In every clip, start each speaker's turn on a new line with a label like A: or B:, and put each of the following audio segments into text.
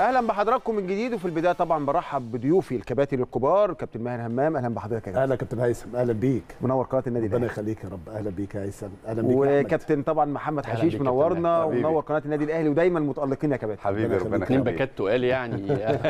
A: اهلا بحضراتكم من جديد وفي البدايه طبعا برحب بضيوفي الكباتن الكبار كابتن ماهر همام اهلا بحضرتك يا كابتن
B: اهلا كابتن هيثم اهلا بيك
A: منور قناه النادي
B: ربنا
A: الاهلي
B: يخليك يا رب اهلا بيك يا هيثم اهلا بيك يا أحمد.
A: وكابتن طبعا محمد
C: أهلا
A: حشيش
C: بيك
A: منورنا
C: كابتن.
D: حبيبي.
A: ومنور قناه النادي الاهلي ودايما متالقين يا كباتن
D: حبيبي
B: ربنا
D: ربنا
C: اتنين
D: يخليك
C: باكات تقال يعني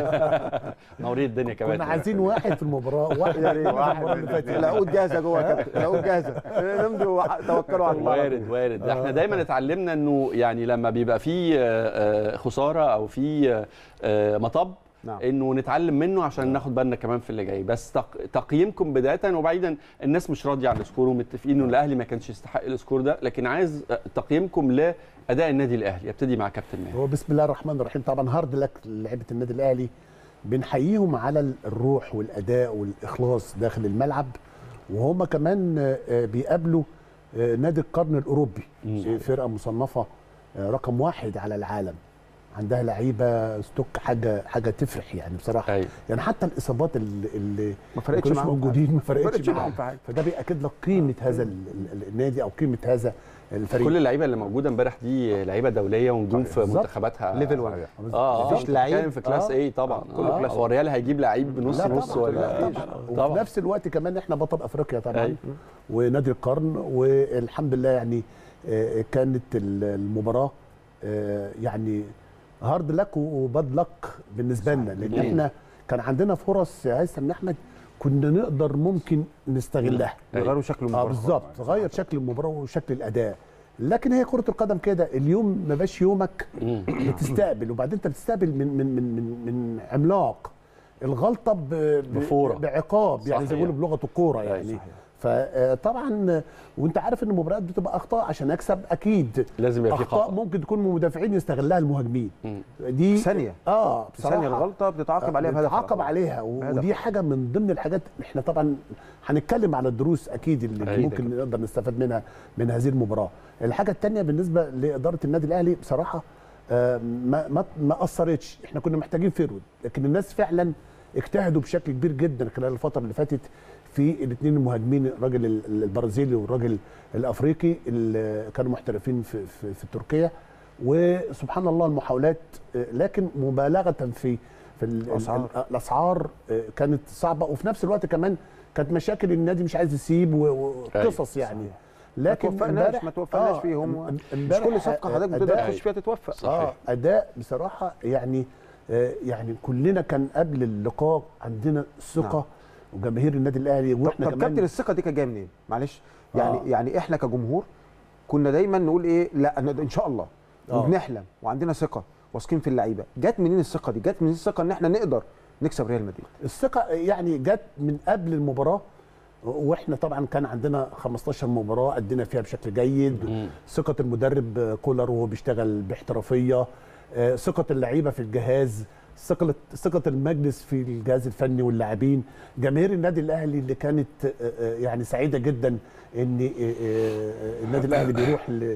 C: نورين الدنيا كمان
B: كنا عايزين واحد في المباراه واحد
A: يا ريت.
B: في المباراه اللي فاتت
A: العقود جاهزه جوه يا كابتن العقود جاهزه نمضوا توكلوا على الله
C: وارد وارد احنا دايما اتعلمنا انه يعني لما بيبقى في آه، آه، خساره او في آه، آه، مطب
A: نعم.
C: انه نتعلم منه عشان ناخد بالنا كمان في اللي جاي بس تق- تقييمكم بدايه وبعيدا الناس مش راضيه عن السكور ومتفقين ان الاهلي ما كانش يستحق السكور ده لكن عايز آه، تقييمكم لاداء النادي الاهلي ابتدي مع كابتن ماهر
B: هو بسم الله الرحمن الرحيم طبعا هارد لك لعيبه النادي الاهلي بنحييهم على الروح والاداء والاخلاص داخل الملعب وهم كمان آه، آه، بيقابلوا آه، نادي القرن الاوروبي
C: مم.
B: فرقه مصنفه آه، رقم واحد على العالم عندها لعيبه ستوك حاجه حاجه تفرح يعني بصراحه
C: ايوه
B: يعني حتى الاصابات اللي اللي
A: ما فرقتش
B: كانوش
A: معاهم
B: موجودين ما
A: ما
B: فرقتش
A: فرقتش معاهم
B: معاهم
A: في حاجه
B: فده بياكد لك قيمه هذا ال- ال- النادي او قيمه هذا الفريق
C: كل اللعيبه اللي موجوده امبارح دي لعيبه دوليه ونجوم في
B: بالظبط.
C: منتخباتها
A: ليفل 1
C: اه اه
A: مفيش لعيب.
C: بتتكلم في كلاس
B: آه.
C: ايه طبعا
B: كله
C: آه.
B: كلاس.
C: هو الريال هيجيب لعيب بنص
B: لا
C: نص
B: طبعاً،
C: ولا
B: لا طبعا وفي
C: طبعا
B: نفس الوقت كمان احنا بطل افريقيا طبعا
C: أيوة.
B: ونادي القرن والحمد لله يعني آه، كانت ال- المباراه آه، يعني هارد لك وباد لك بالنسبه لنا لان
C: صحيح.
B: احنا كان عندنا فرص يا هيثم احمد كنا نقدر ممكن نستغلها
A: يغيروا شكل
B: اه
A: المباراه
B: بالظبط غير شكل المباراه وشكل الاداء لكن هي كره القدم كده اليوم ما باش يومك
C: مم.
B: بتستقبل وبعدين انت بتستقبل من من من من, من عملاق الغلطه ب- ب-
C: بفورة.
B: بعقاب يعني زي
C: صحيح.
B: ما بيقولوا بلغه الكوره
C: أيوة،
B: يعني
C: صحيح.
B: فطبعا وانت عارف ان المباريات بتبقى اخطاء عشان اكسب اكيد
C: لازم يبقى في
B: اخطاء
C: خطا
B: ممكن تكون من المدافعين يستغلها المهاجمين
C: مم.
B: دي
A: ثانيه
B: اه
A: ثانيه
B: بصراحه
A: الغلطه بتتعاقب عليها بهدف
B: بتعاقب عليها
A: بهدف.
B: ودي حاجه من ضمن الحاجات احنا طبعا هنتكلم على الدروس اكيد اللي
C: أكيد
B: ممكن نقدر نستفاد منها من هذه المباراه الحاجه الثانيه بالنسبه لاداره النادي الاهلي بصراحه آه، ما ما ما اثرتش احنا كنا محتاجين فيرود لكن الناس فعلا اجتهدوا بشكل كبير جدا خلال الفتره اللي فاتت في الاثنين المهاجمين الراجل ال- البرازيلي والراجل الافريقي اللي كانوا محترفين في في, في تركيا وسبحان الله المحاولات آه، لكن مبالغه في في ال-
A: الأسعار.
B: ال- الاسعار آه، كانت صعبه وفي نفس الوقت كمان كانت مشاكل النادي مش عايز يسيب و- وقصص يعني لكن
A: ما توفقناش
B: امبارح-
A: ما توفقناش
B: آه،
A: فيهم مش
B: امبارح
A: كل صفقه حضرتك بتقدر
B: أداء-
A: تخش فيها تتوفق
C: صحيح.
B: اه اداء بصراحه يعني آه يعني كلنا كان قبل اللقاء عندنا ثقه
A: نعم.
B: وجماهير النادي الاهلي
A: طب,
B: واحنا
A: طب كابتن
B: كمان
A: الثقه دي كانت جايه منين؟ معلش يعني
B: آه.
A: يعني احنا كجمهور كنا دايما نقول ايه لا أنا- ان شاء الله
B: آه.
A: وبنحلم وعندنا ثقه واثقين في اللعيبه جت منين الثقه دي؟ جت منين الثقه ان احنا نقدر نكسب ريال مدريد
B: الثقه يعني جت من قبل المباراه واحنا طبعا كان عندنا 15 مباراه ادينا فيها بشكل جيد
C: مم.
B: ثقه المدرب آه، كولر وهو بيشتغل باحترافيه آه، ثقه اللعيبه في الجهاز ثقه ثقه المجلس في الجهاز الفني واللاعبين جماهير النادي الاهلي اللي كانت آه، آه، يعني سعيده جدا ان آه، آه، النادي الاهلي بيروح ل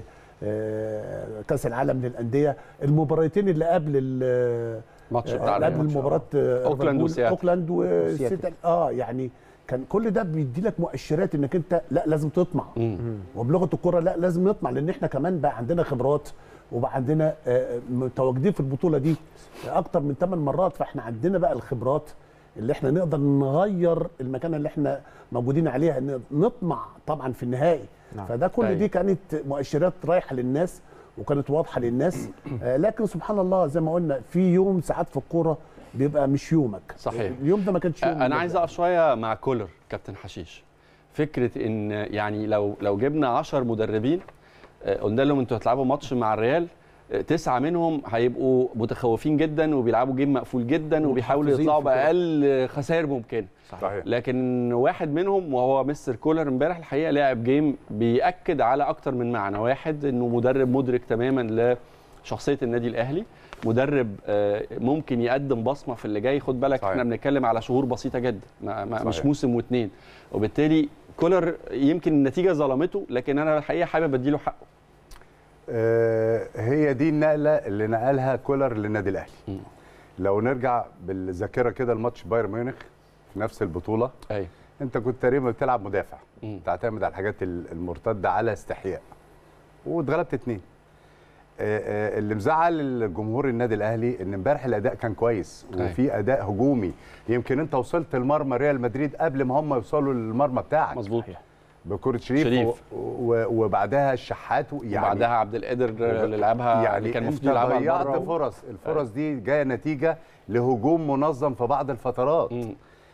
B: آه، كاس العالم للانديه المباراتين اللي قبل ال-
C: ماتش
B: آه،
C: بتاع
B: قبل
C: الريال.
B: مباراه آه،
C: أوكلاند
B: ليفربول،
C: وسياتل.
B: اوكلاند
A: وسياتل.
B: وسياتل اه يعني كان كل ده بيدي لك مؤشرات انك انت لا لازم تطمع
C: مم.
B: وبلغه الكره لا لازم نطمع لان احنا كمان بقى عندنا خبرات وبقى عندنا آه، متواجدين في البطوله دي اكتر من 8 مرات فاحنا عندنا بقى الخبرات اللي احنا نقدر نغير المكان اللي احنا موجودين عليها إن نطمع طبعا في النهائي
A: نعم.
B: فده كل
C: أيوة.
B: دي كانت مؤشرات رايحه للناس وكانت واضحه للناس آه، لكن سبحان الله زي ما قلنا في يوم ساعات في الكوره بيبقى مش يومك
C: صحيح.
B: اليوم ده ما كانش يوم
C: انا عايز اقف شويه مع كولر كابتن حشيش فكره ان يعني لو لو جبنا 10 مدربين آه، قلنا لهم انتوا هتلعبوا ماتش مع الريال آه، تسعه منهم هيبقوا متخوفين جدا وبيلعبوا جيم مقفول جدا وبيحاولوا
A: ومحافظين
C: يطلعوا
A: في كده.
C: باقل خسائر ممكنه
D: صحيح
C: لكن واحد منهم وهو مستر كولر امبارح الحقيقه لعب جيم بياكد على اكتر من معنى واحد انه مدرب مدرك تماما لشخصيه النادي الاهلي مدرب آه، ممكن يقدم بصمه في اللي جاي خد بالك
D: صحيح.
C: احنا بنتكلم على شهور بسيطه جدا ما ما مش
D: صحيح.
C: موسم واثنين وبالتالي كولر يمكن النتيجه ظلمته لكن انا الحقيقه حابب اديله حقه
D: آه هي دي النقله اللي نقلها كولر للنادي الاهلي
C: مم.
D: لو نرجع بالذاكره كده لماتش بايرن ميونخ في نفس البطوله
C: ايوه
D: انت كنت تقريبا بتلعب مدافع
C: مم.
D: تعتمد على الحاجات ال- المرتده على استحياء واتغلبت اتنين آه، آه، اللي مزعل الجمهور النادي الاهلي ان امبارح الاداء كان كويس
C: أيوة.
D: وفي اداء هجومي يمكن انت وصلت لمرمى ريال مدريد قبل ما هم يوصلوا للمرمى بتاعك
C: مظبوط
D: بكره شريف,
C: شريف.
D: و... و... وبعدها الشحات و- يعني
C: وبعدها عبد القادر اللي لعبها
D: يعني
C: اللي كان
D: انت
C: المفروض يلعبها
D: ضيعت
C: بره
D: فرص الفرص دي جايه نتيجه لهجوم منظم في بعض الفترات
C: مم.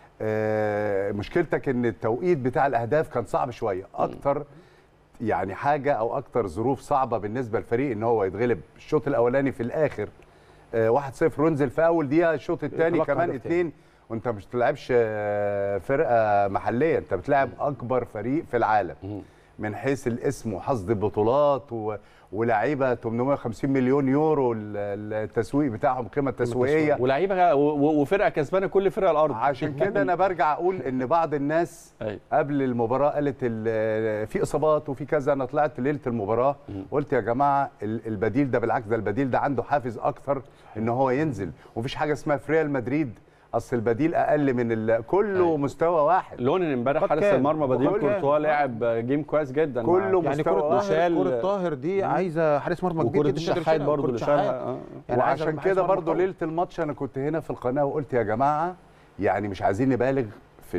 D: آه مشكلتك ان التوقيت بتاع الاهداف كان صعب شويه اكتر يعني حاجه او اكتر ظروف صعبه بالنسبه للفريق ان هو يتغلب الشوط الاولاني في الاخر آه 1-0 وانزل في اول دقيقه الشوط الثاني
A: يتلقى
D: كمان
A: هدف تاني.
D: اتنين وانت مش بتلعبش آه، فرقه محليه انت بتلعب اكبر فريق في العالم
C: مم.
D: من حيث الاسم وحصد البطولات و... ولاعيبه 850 مليون يورو ال- التسويق بتاعهم قيمه تسويقيه
C: ولاعيبه و- و- وفرقه كسبانه كل فرقه الارض
D: عشان كده انا برجع اقول ان بعض الناس
C: أيوة.
D: قبل المباراه قالت ال- في اصابات وفي كذا انا طلعت ليله المباراه قلت يا جماعه ال- البديل ده بالعكس ده البديل ده عنده حافز اكتر ان هو ينزل ومفيش حاجه اسمها في ريال مدريد اصل البديل اقل من ال... كله
C: أيوة.
D: مستوى واحد
C: لونن امبارح
A: قد
C: حارس
A: كان.
C: المرمى بديل
A: وقد كان.
C: كورتوا لعب جيم كويس جدا مع-
D: كله
A: يعني
D: مستوى
A: كرة
D: واحد.
C: وشال-
A: طاهر كرة طاهر دي عايزه حارس مرمى كبير
C: وكرة
A: جدا يقدر
C: الشحات
A: يشيلها،
C: برضه
A: وكرة
C: اللي
A: الشحات.
C: شالها آه.
A: يعني عايزة
D: وعشان
A: حارس
D: كده
A: مرمى
D: برضو
A: قوي.
D: ليله الماتش انا كنت هنا في القناه وقلت يا جماعه يعني مش عايزين نبالغ في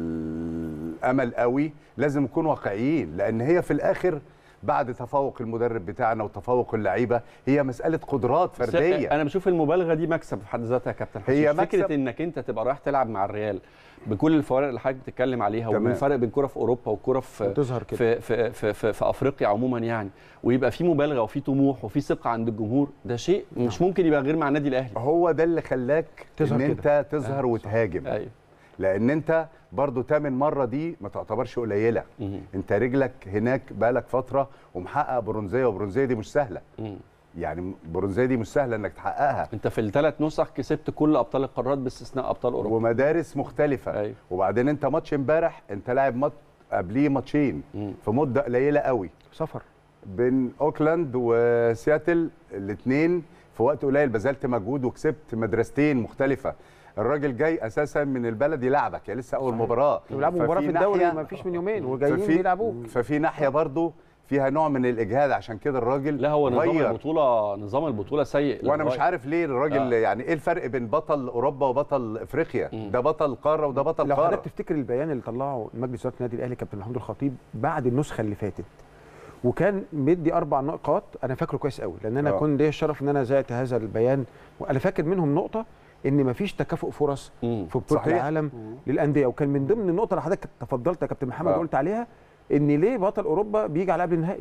D: الامل قوي لازم نكون واقعيين لان هي في الاخر بعد تفوق المدرب بتاعنا وتفوق اللعيبه هي مساله قدرات
C: بس
D: فرديه
C: انا بشوف المبالغه دي مكسب في حد ذاتها يا كابتن حشيش
D: هي
C: فكره
D: مكسب.
C: انك انت تبقى رايح تلعب مع الريال بكل الفوارق اللي حضرتك بتتكلم عليها
D: تمام.
C: والفرق بين كره في اوروبا وكره في
A: وتظهر كده.
C: في في, في, في, في افريقيا عموما يعني ويبقى في مبالغه وفي طموح وفي ثقه عند الجمهور ده شيء مش ممكن يبقى غير مع النادي الاهلي
D: هو ده اللي خلاك
A: تظهر
D: ان
A: كده.
D: انت تظهر وتهاجم
C: ايوه
D: لان انت برضو تامن مره دي ما تعتبرش قليله
C: مم.
D: انت رجلك هناك بقالك فتره ومحقق برونزيه وبرونزيه دي مش سهله
C: مم.
D: يعني برونزيه دي مش سهله انك تحققها
C: انت في الثلاث نسخ كسبت كل ابطال القارات باستثناء ابطال اوروبا
D: ومدارس مختلفه
C: أيوة.
D: وبعدين انت ماتش امبارح انت لاعب مات قبليه ماتشين
C: مم.
D: في مده قليله قوي
A: سفر
D: بين اوكلاند وسياتل الاثنين في وقت قليل بذلت مجهود وكسبت مدرستين مختلفه الراجل جاي اساسا من البلد يلعبك يا لسه اول مباراه
A: بيلعبوا مباراه في
D: ففي
A: الدوري
D: ناحية-
A: ما فيش من يومين وجايين
D: ففي
A: بيلعبوه
D: ففي ناحيه برضو فيها نوع من الاجهاد عشان كده الراجل
C: لا هو نظام
D: غير.
C: البطوله نظام البطوله سيء
D: وانا مش
C: للغاية.
D: عارف ليه الراجل
C: آه.
D: يعني ايه الفرق بين بطل اوروبا وبطل افريقيا
C: مم.
D: ده بطل قاره وده بطل
A: لو
D: قاره
A: حضرتك تفتكر البيان اللي طلعه مجلس اداره النادي الاهلي كابتن محمود الخطيب بعد النسخه اللي فاتت وكان مدي اربع نقاط انا فاكره كويس قوي لان انا
D: آه.
A: كنت ليا الشرف ان انا زعت هذا البيان وانا فاكر منهم نقطه ان مفيش تكافؤ فرص
C: مم.
A: في بطوله
D: صحيح.
A: العالم للانديه وكان من ضمن النقطه اللي حضرتك تفضلت يا كابتن محمد
D: آه.
A: قلت عليها ان ليه بطل اوروبا بيجي على قبل النهائي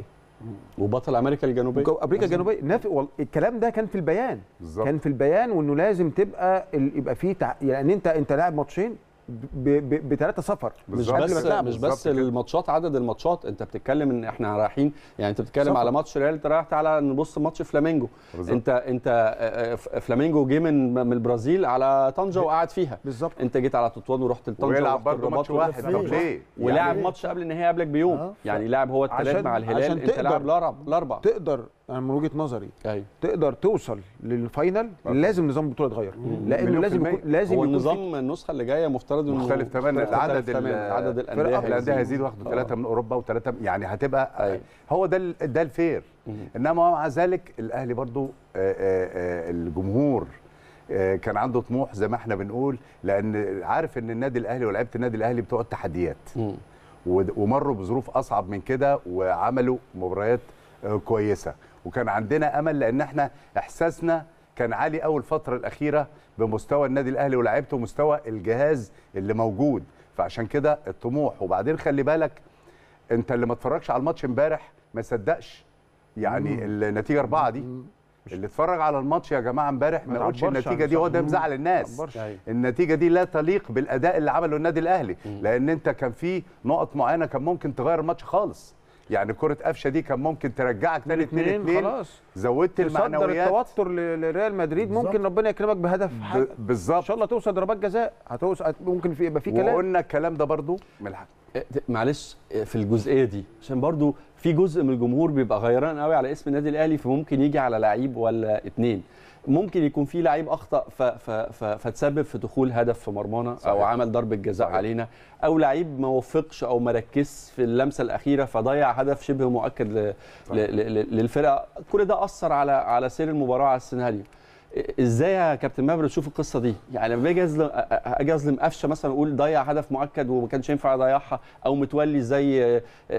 C: وبطل امريكا الجنوبيه
A: جو- امريكا الجنوبيه نافق وال- الكلام ده كان في البيان
D: بالظبط.
A: كان في البيان وانه لازم تبقى ال- يبقى فيه تع... يعني انت انت لاعب ماتشين بثلاثه سفر
C: مش
D: بالظبط.
A: قبل ما
C: بس
A: تلعب.
C: مش
D: بالظبط
C: بس
D: كده.
C: الماتشات عدد الماتشات انت بتتكلم ان احنا رايحين يعني انت بتتكلم
A: سفر.
C: على ماتش ريال انت رايح تعالى نبص ماتش فلامينجو
D: بالظبط.
C: انت انت آه، آه، فلامينجو جه من من البرازيل على طنجه وقعد فيها
A: بالظبط
C: انت جيت على تطوان ورحت لطنجه
D: ويلعب
C: ورحت
D: برضه
C: الرباط
D: ماتش
C: ورحت
D: واحد طب
C: فين.
D: ليه؟
C: ولعب
D: يعني
C: ماتش قبل النهائي قبلك بيوم
B: آه.
C: يعني لاعب هو الثلاث
A: عشان-
C: مع
A: عشان
C: الهلال انت
A: تقدر-
C: لاعب الاربع الاربع
A: تقدر انا من وجهه نظري
C: ايوه
A: تقدر توصل للفاينل لازم نظام البطوله يتغير لانه
D: مليون في
A: لازم
D: المية.
A: يكون لازم
C: هو
A: يكون في-
C: النظام النسخه اللي جايه مفترض انه
D: مختلف تماما
C: مختلف
D: العدد
C: تماماً.
D: ال-
C: عدد
A: فرق
C: الانديه
D: الانديه
C: هيزيد.
D: هيزيد واخدوا
C: آه.
D: ثلاثه من اوروبا وثلاثه يعني هتبقى
C: أيوة.
D: هو ده ال- ده الفير
C: مم.
D: انما مع ذلك الاهلي برضو آه، آه، آه، الجمهور آه، كان عنده طموح زي ما احنا بنقول لان عارف ان النادي الاهلي ولاعيبه النادي الاهلي بتوع التحديات
C: مم.
D: ود- ومروا بظروف اصعب من كده وعملوا مباريات آه، كويسه وكان عندنا امل لان احنا احساسنا كان عالي قوي الفتره الاخيره بمستوى النادي الاهلي ولاعيبته ومستوى الجهاز اللي موجود فعشان كده الطموح وبعدين خلي بالك انت اللي ما اتفرجش على الماتش امبارح ما يصدقش يعني النتيجه اربعه دي اللي اتفرج على الماتش يا جماعه امبارح ما
A: ما
D: يقولش
A: تعبرش
D: النتيجه
A: عن
D: دي هو ده
A: صح.
D: مزعل
A: ما
D: الناس
A: تعبرش.
C: أيوة.
D: النتيجه دي لا تليق بالاداء اللي عمله النادي الاهلي لان انت كان في نقط معينه كان ممكن تغير الماتش خالص يعني كره قفشه دي كان ممكن ترجعك تاني 2
A: اتنين
D: 2
A: خلاص
D: زودت
A: تصدر
D: المعنويات
A: التوتر ل- لريال مدريد
B: بالظبط.
A: ممكن ربنا يكرمك بهدف حاجة.
D: ب-
A: ان
D: بالظبط
A: شاء الله توصل ضربات جزاء هتوصل هت- ممكن في يبقى في كلام
D: وقلنا الكلام ده برضو من الحق
C: إيه، معلش إيه، في الجزئيه دي عشان برضو في جزء من الجمهور بيبقى غيران قوي على اسم النادي الاهلي فممكن يجي على لعيب ولا اتنين ممكن يكون في لعيب اخطا ف ف ف فتسبب في دخول هدف في مرمانا او
D: صحيح.
C: عمل ضربه جزاء
D: صحيح.
C: علينا او لعيب ما وفقش او ما ركزش في اللمسه الاخيره فضيع هدف شبه مؤكد ل... ل... ل... للفرقه كل ده اثر على على سير المباراه على السيناريو ازاي يا كابتن ماهر تشوف القصه دي يعني لما باجي اظلم اجي اظلم قفشه مثلا اقول ضيع هدف مؤكد وما كانش ينفع يضيعها او متولي ازاي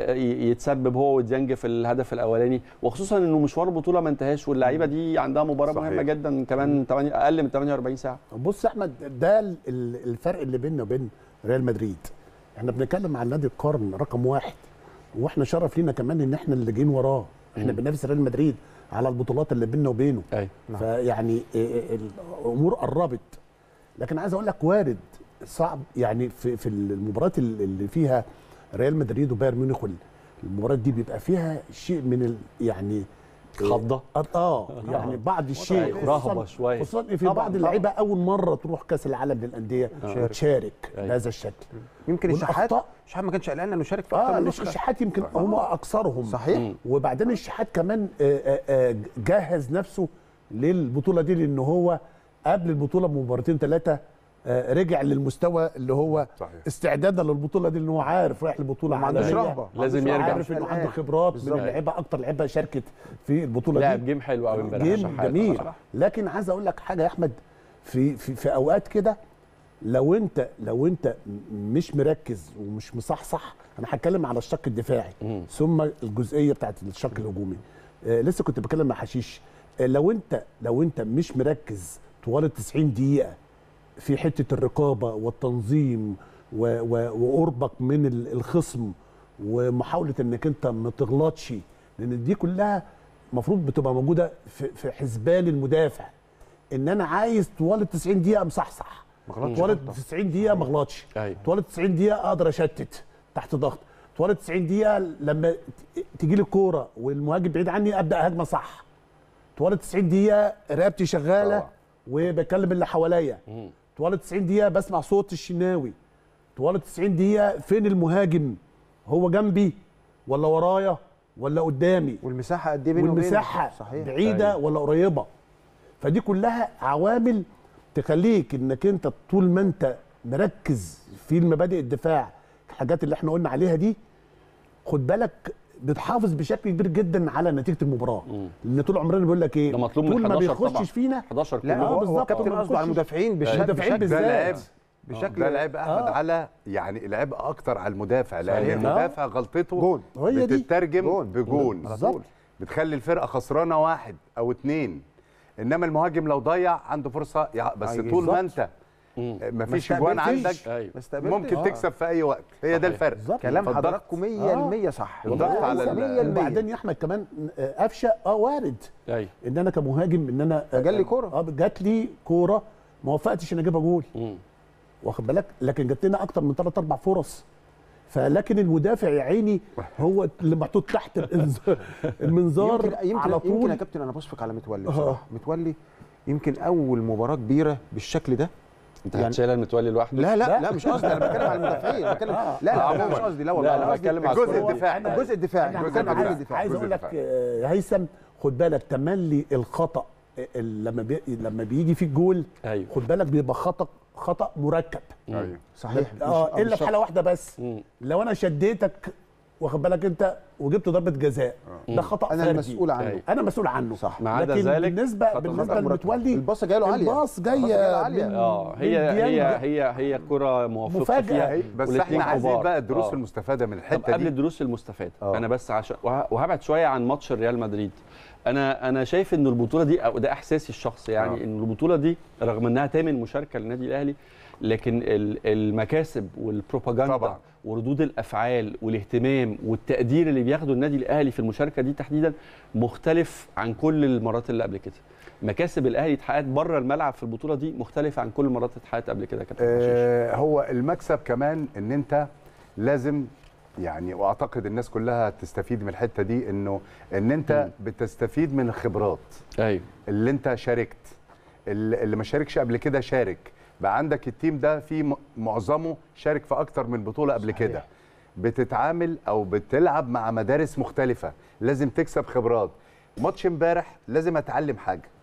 C: يتسبب هو وديانج في الهدف الاولاني وخصوصا انه مشوار البطوله ما انتهاش واللعيبه دي عندها مباراه
D: صحيح.
C: مهمه جدا كمان 8 اقل من 48 ساعه
B: بص يا احمد ده ال- ال- الفرق اللي بيننا وبين ريال مدريد احنا بنتكلم عن نادي القرن رقم واحد واحنا شرف لينا كمان ان احنا اللي جايين وراه احنا
C: مم.
B: بننافس ريال مدريد على البطولات اللي بيننا وبينه
C: ايوه
A: نعم.
B: فيعني إيه إيه الامور قربت لكن عايز اقول لك وارد صعب يعني في في المباريات ال- اللي فيها ريال مدريد وبايرن ميونخ وال- المباريات دي بيبقى فيها شيء من ال يعني
C: خضه
B: اه اه يعني بعض الشيء
C: أيوة،
B: خصوصاً-
C: رهبة شوية.
B: خصوصا إن في
A: طبعاً،
B: بعض
A: طبعاً.
B: اللعيبه اول مره تروح كاس العالم للانديه
C: تشارك.
B: وتشارك
C: أيوة.
B: بهذا الشكل
A: يمكن الشحات
B: والأخطاء.
A: الشحات ما كانش قلقان انه يشارك في اكتر
B: اه
A: من
B: مش
A: نسخه
B: الشحات يمكن هم اكثرهم
A: صحيح
C: مم.
B: وبعدين الشحات كمان آه، آه، آه، جهز نفسه للبطوله دي لان هو قبل البطوله بمباراتين ثلاثه رجع للمستوى اللي هو
D: صحيح.
B: استعدادا للبطوله دي ان هو عارف رايح لبطوله
A: وما عندوش
B: عالميه
A: رهبة.
C: لازم يرجع.
B: عارف انه عنده خبرات من
A: بالظبط.
B: اللعيبه اكتر لعيبه شاركت في البطوله دي
C: لعب جيم حلو قوي امبارح
B: جيم
C: شحات.
B: جميل
C: بصراحة.
B: لكن عايز اقول لك حاجه يا احمد في في, في اوقات كده لو انت لو انت م- مش مركز ومش مصحصح انا هتكلم على الشق الدفاعي
C: مم.
B: ثم الجزئيه بتاعت الشق الهجومي آه لسه كنت بتكلم مع حشيش آه لو انت لو انت مش مركز طوال ال 90 دقيقه في حته الرقابه والتنظيم و و وقربك من ال- الخصم ومحاوله انك انت ما تغلطش لان دي كلها المفروض بتبقى موجوده في, في حسبان المدافع ان انا عايز طوال ال 90 دقيقه مصحصح
A: ما غلطش
B: طوال ال
A: غلطة.
B: 90 دقيقه ما اغلطش
C: ايوه
B: طوال ال 90 دقيقه اقدر اشتت تحت ضغط طوال ال 90 دقيقه لما تجي لي الكوره والمهاجم بعيد عني ابدا هجمه صح طوال ال 90 دقيقه رقبتي شغاله
D: طبعا.
B: وبكلم اللي حواليا
C: مم.
B: طوال ال 90 دقيقه بسمع صوت الشناوي طوال ال 90 دقيقه فين المهاجم هو جنبي ولا ورايا ولا قدامي
A: والمساحه قد ايه بينه وبينه
B: والمساحه
A: صحيح
B: بعيده ولا قريبه فدي كلها عوامل تخليك انك انت طول ما انت مركز في المبادئ الدفاع الحاجات اللي احنا قلنا عليها دي خد بالك بتحافظ بشكل كبير جدا على نتيجه المباراه
C: مم.
B: لان طول عمرنا بيقول لك ايه
C: ده مطلوب من
B: طول ما
C: 11
B: بيخشش
C: طبعاً.
B: فينا
C: 11
A: لا
C: كلهم.
B: آه،
A: هو هو
B: بالظبط.
A: كابتن
B: ما
A: قصده على
B: نخشش.
A: المدافعين بشكل
B: المدافعين
A: بشكل
B: بالذات.
D: ده لعب
A: بشكل
D: ده لعب احمد
B: آه.
D: على يعني لعب اكتر على المدافع لان
C: صحيح.
D: المدافع غلطته
A: جون.
B: هي دي.
D: بتترجم
A: جون.
D: بجون
B: بالظبط
D: بتخلي الفرقه خسرانه واحد او اتنين انما المهاجم لو ضيع عنده فرصه يع- بس
A: هيجي.
D: طول ما
A: بالظبط.
D: انت
C: مم.
D: مفيش
A: ما
D: اجوان
A: استقبلتش.
D: عندك
C: ايوه
A: ما استقبلتش.
D: ممكن
A: آه.
D: تكسب في اي وقت هي ده
C: صحيح.
D: الفرق
B: بالظبط.
A: كلام
D: فالضغط-
A: حضراتكم 100% صح
D: الضغط على ال-
A: 100%
B: وبعدين يا احمد كمان آه، قفشه اه وارد
C: ايوه
B: ان انا كمهاجم ان انا آه،
A: جالي كورة.
B: اه جات لي كوره ما وفقتش ان اجيبها جول
C: مم.
B: واخد بالك لكن جات لنا اكتر من ثلاث اربع فرص فلكن المدافع يا عيني هو اللي محطوط تحت الإنذار- المنظار
A: يمكن يمكن
B: على
A: يمكن يا
B: طول
A: كابتن انا بشفق على متولي
B: آه.
A: بصراحه متولي يمكن اول مباراه كبيره بالشكل ده
C: انت
A: يعني-
C: هتشيلها المتولي لوحده
A: لا لا
B: لا.
A: لا مش قصدي انا بتكلم على المدافعين بتكلم لا لا, لا
C: عموماً.
A: مش قصدي لا والله
C: لا
A: انا
C: انا
A: قصدي
C: بتكلم على
D: الجزء
C: الكورة.
D: الدفاعي
B: أنا-
A: الجزء الدفاعي
B: أنا
A: أنا
D: الجزء
A: بتكلم على الجزء
B: عايز,
A: الدفاعي
B: عايز
D: الجزء
B: اقول لك
D: الدفاعي.
B: آه، يا هيثم خد بالك تملي الخطا آه، لما بي لما بيجي فيك جول
C: ايوه
B: خد بالك بيبقى خطا خطا مركب
D: ايوه
A: صحيح مش-
B: اه
A: آه،
B: الا
A: مش
B: في حاله واحده بس
C: مم.
B: لو انا شديتك واخد بالك انت وجبت ضربه جزاء ده خطا
A: انا
B: فردي.
A: المسؤول عنه
C: أيوة.
B: انا مسؤول عنه
A: صح.
C: ما عدا
B: لكن
C: ذلك
B: بالنسبه
C: خطأ
B: بالنسبه
A: خطأ مركب.
B: لمتولي
A: الباصه جايه له عاليه
B: الباص
A: الباصة
B: جايه
A: جاية له عالية.
B: من-
C: اه هي
B: من
C: هي
B: ديانج.
C: هي هي كرة موفقة
B: مفاجأة.
C: فيها
D: بس
C: والاتنين
D: احنا عايزين
C: كبار.
D: بقى الدروس
C: آه.
D: المستفاده من
C: طب
D: الحته
C: قبل
D: دي
C: الدروس المستفاده
D: آه.
C: انا بس عشان وه- وهبعد شويه عن ماتش ريال مدريد انا انا شايف ان البطوله دي او ده احساسي الشخصي يعني
D: آه.
C: ان البطوله دي رغم انها تامن مشاركه للنادي الاهلي لكن ال- المكاسب والبروباجندا
D: طبعاً.
C: وردود الافعال والاهتمام والتقدير اللي بياخده النادي الاهلي في المشاركه دي تحديدا مختلف عن كل المرات اللي قبل كده مكاسب الاهلي اتحققت بره الملعب في البطوله دي مختلفه عن كل المرات اللي اتحققت قبل كده يا كابتن حشيش.
D: آه هو المكسب كمان ان انت لازم يعني واعتقد الناس كلها تستفيد من الحته دي انه ان انت بتستفيد من الخبرات
C: ايوه
D: اللي انت شاركت اللي اللي ما شاركش قبل كده شارك بقى عندك التيم ده في م- معظمه شارك في اكتر من بطوله قبل
B: صحيح.
D: كده بتتعامل او بتلعب مع مدارس مختلفه لازم تكسب خبرات ماتش امبارح لازم اتعلم حاجه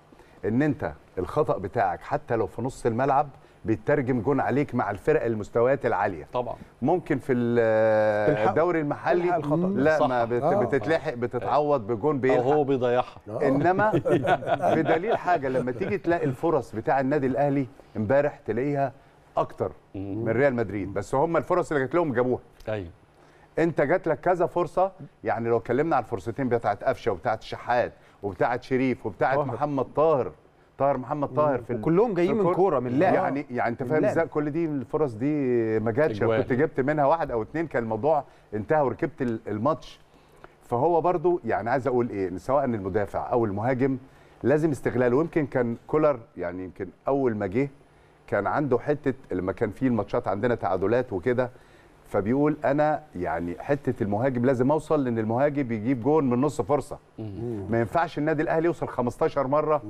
D: ان انت الخطا بتاعك حتى لو في نص الملعب بيترجم جون عليك مع الفرق المستويات العاليه
C: طبعا
D: ممكن في ال-
A: تلحقه.
D: الدوري المحلي
A: تلحق الخطأ.
D: لا
C: صح.
D: ما بت-
B: آه.
D: بتتلحق بتتعوض بجون
C: او
D: بيلحق
C: هو بيضيعها
D: انما بدليل حاجه لما تيجي تلاقي الفرص بتاع النادي الاهلي امبارح تلاقيها اكتر من ريال مدريد بس هم الفرص اللي جات لهم جابوها
C: ايوه
D: انت جات لك كذا فرصه يعني لو اتكلمنا على الفرصتين بتاعت قفشه وبتاعت شحات وبتاعت شريف وبتاعت
A: طاهر.
D: محمد طاهر طاهر محمد طاهر في ال-
A: وكلهم جايين
D: في
A: من
D: الكورة.
A: كوره من لعب
D: يعني يعني انت فاهم
A: من
D: ازاي
A: لعب.
D: كل دي الفرص دي ما جاتش
C: أجوال.
D: كنت جبت منها واحد او اتنين كان الموضوع انتهى وركبت ال- الماتش فهو برضو يعني عايز اقول ايه ان سواء المدافع او المهاجم لازم استغلاله ويمكن كان كولر يعني يمكن اول ما جه كان عنده حته لما كان في الماتشات عندنا تعادلات وكده فبيقول انا يعني حته المهاجم لازم اوصل لان المهاجم يجيب جون من نص فرصه ما ينفعش النادي الاهلي يوصل 15 مره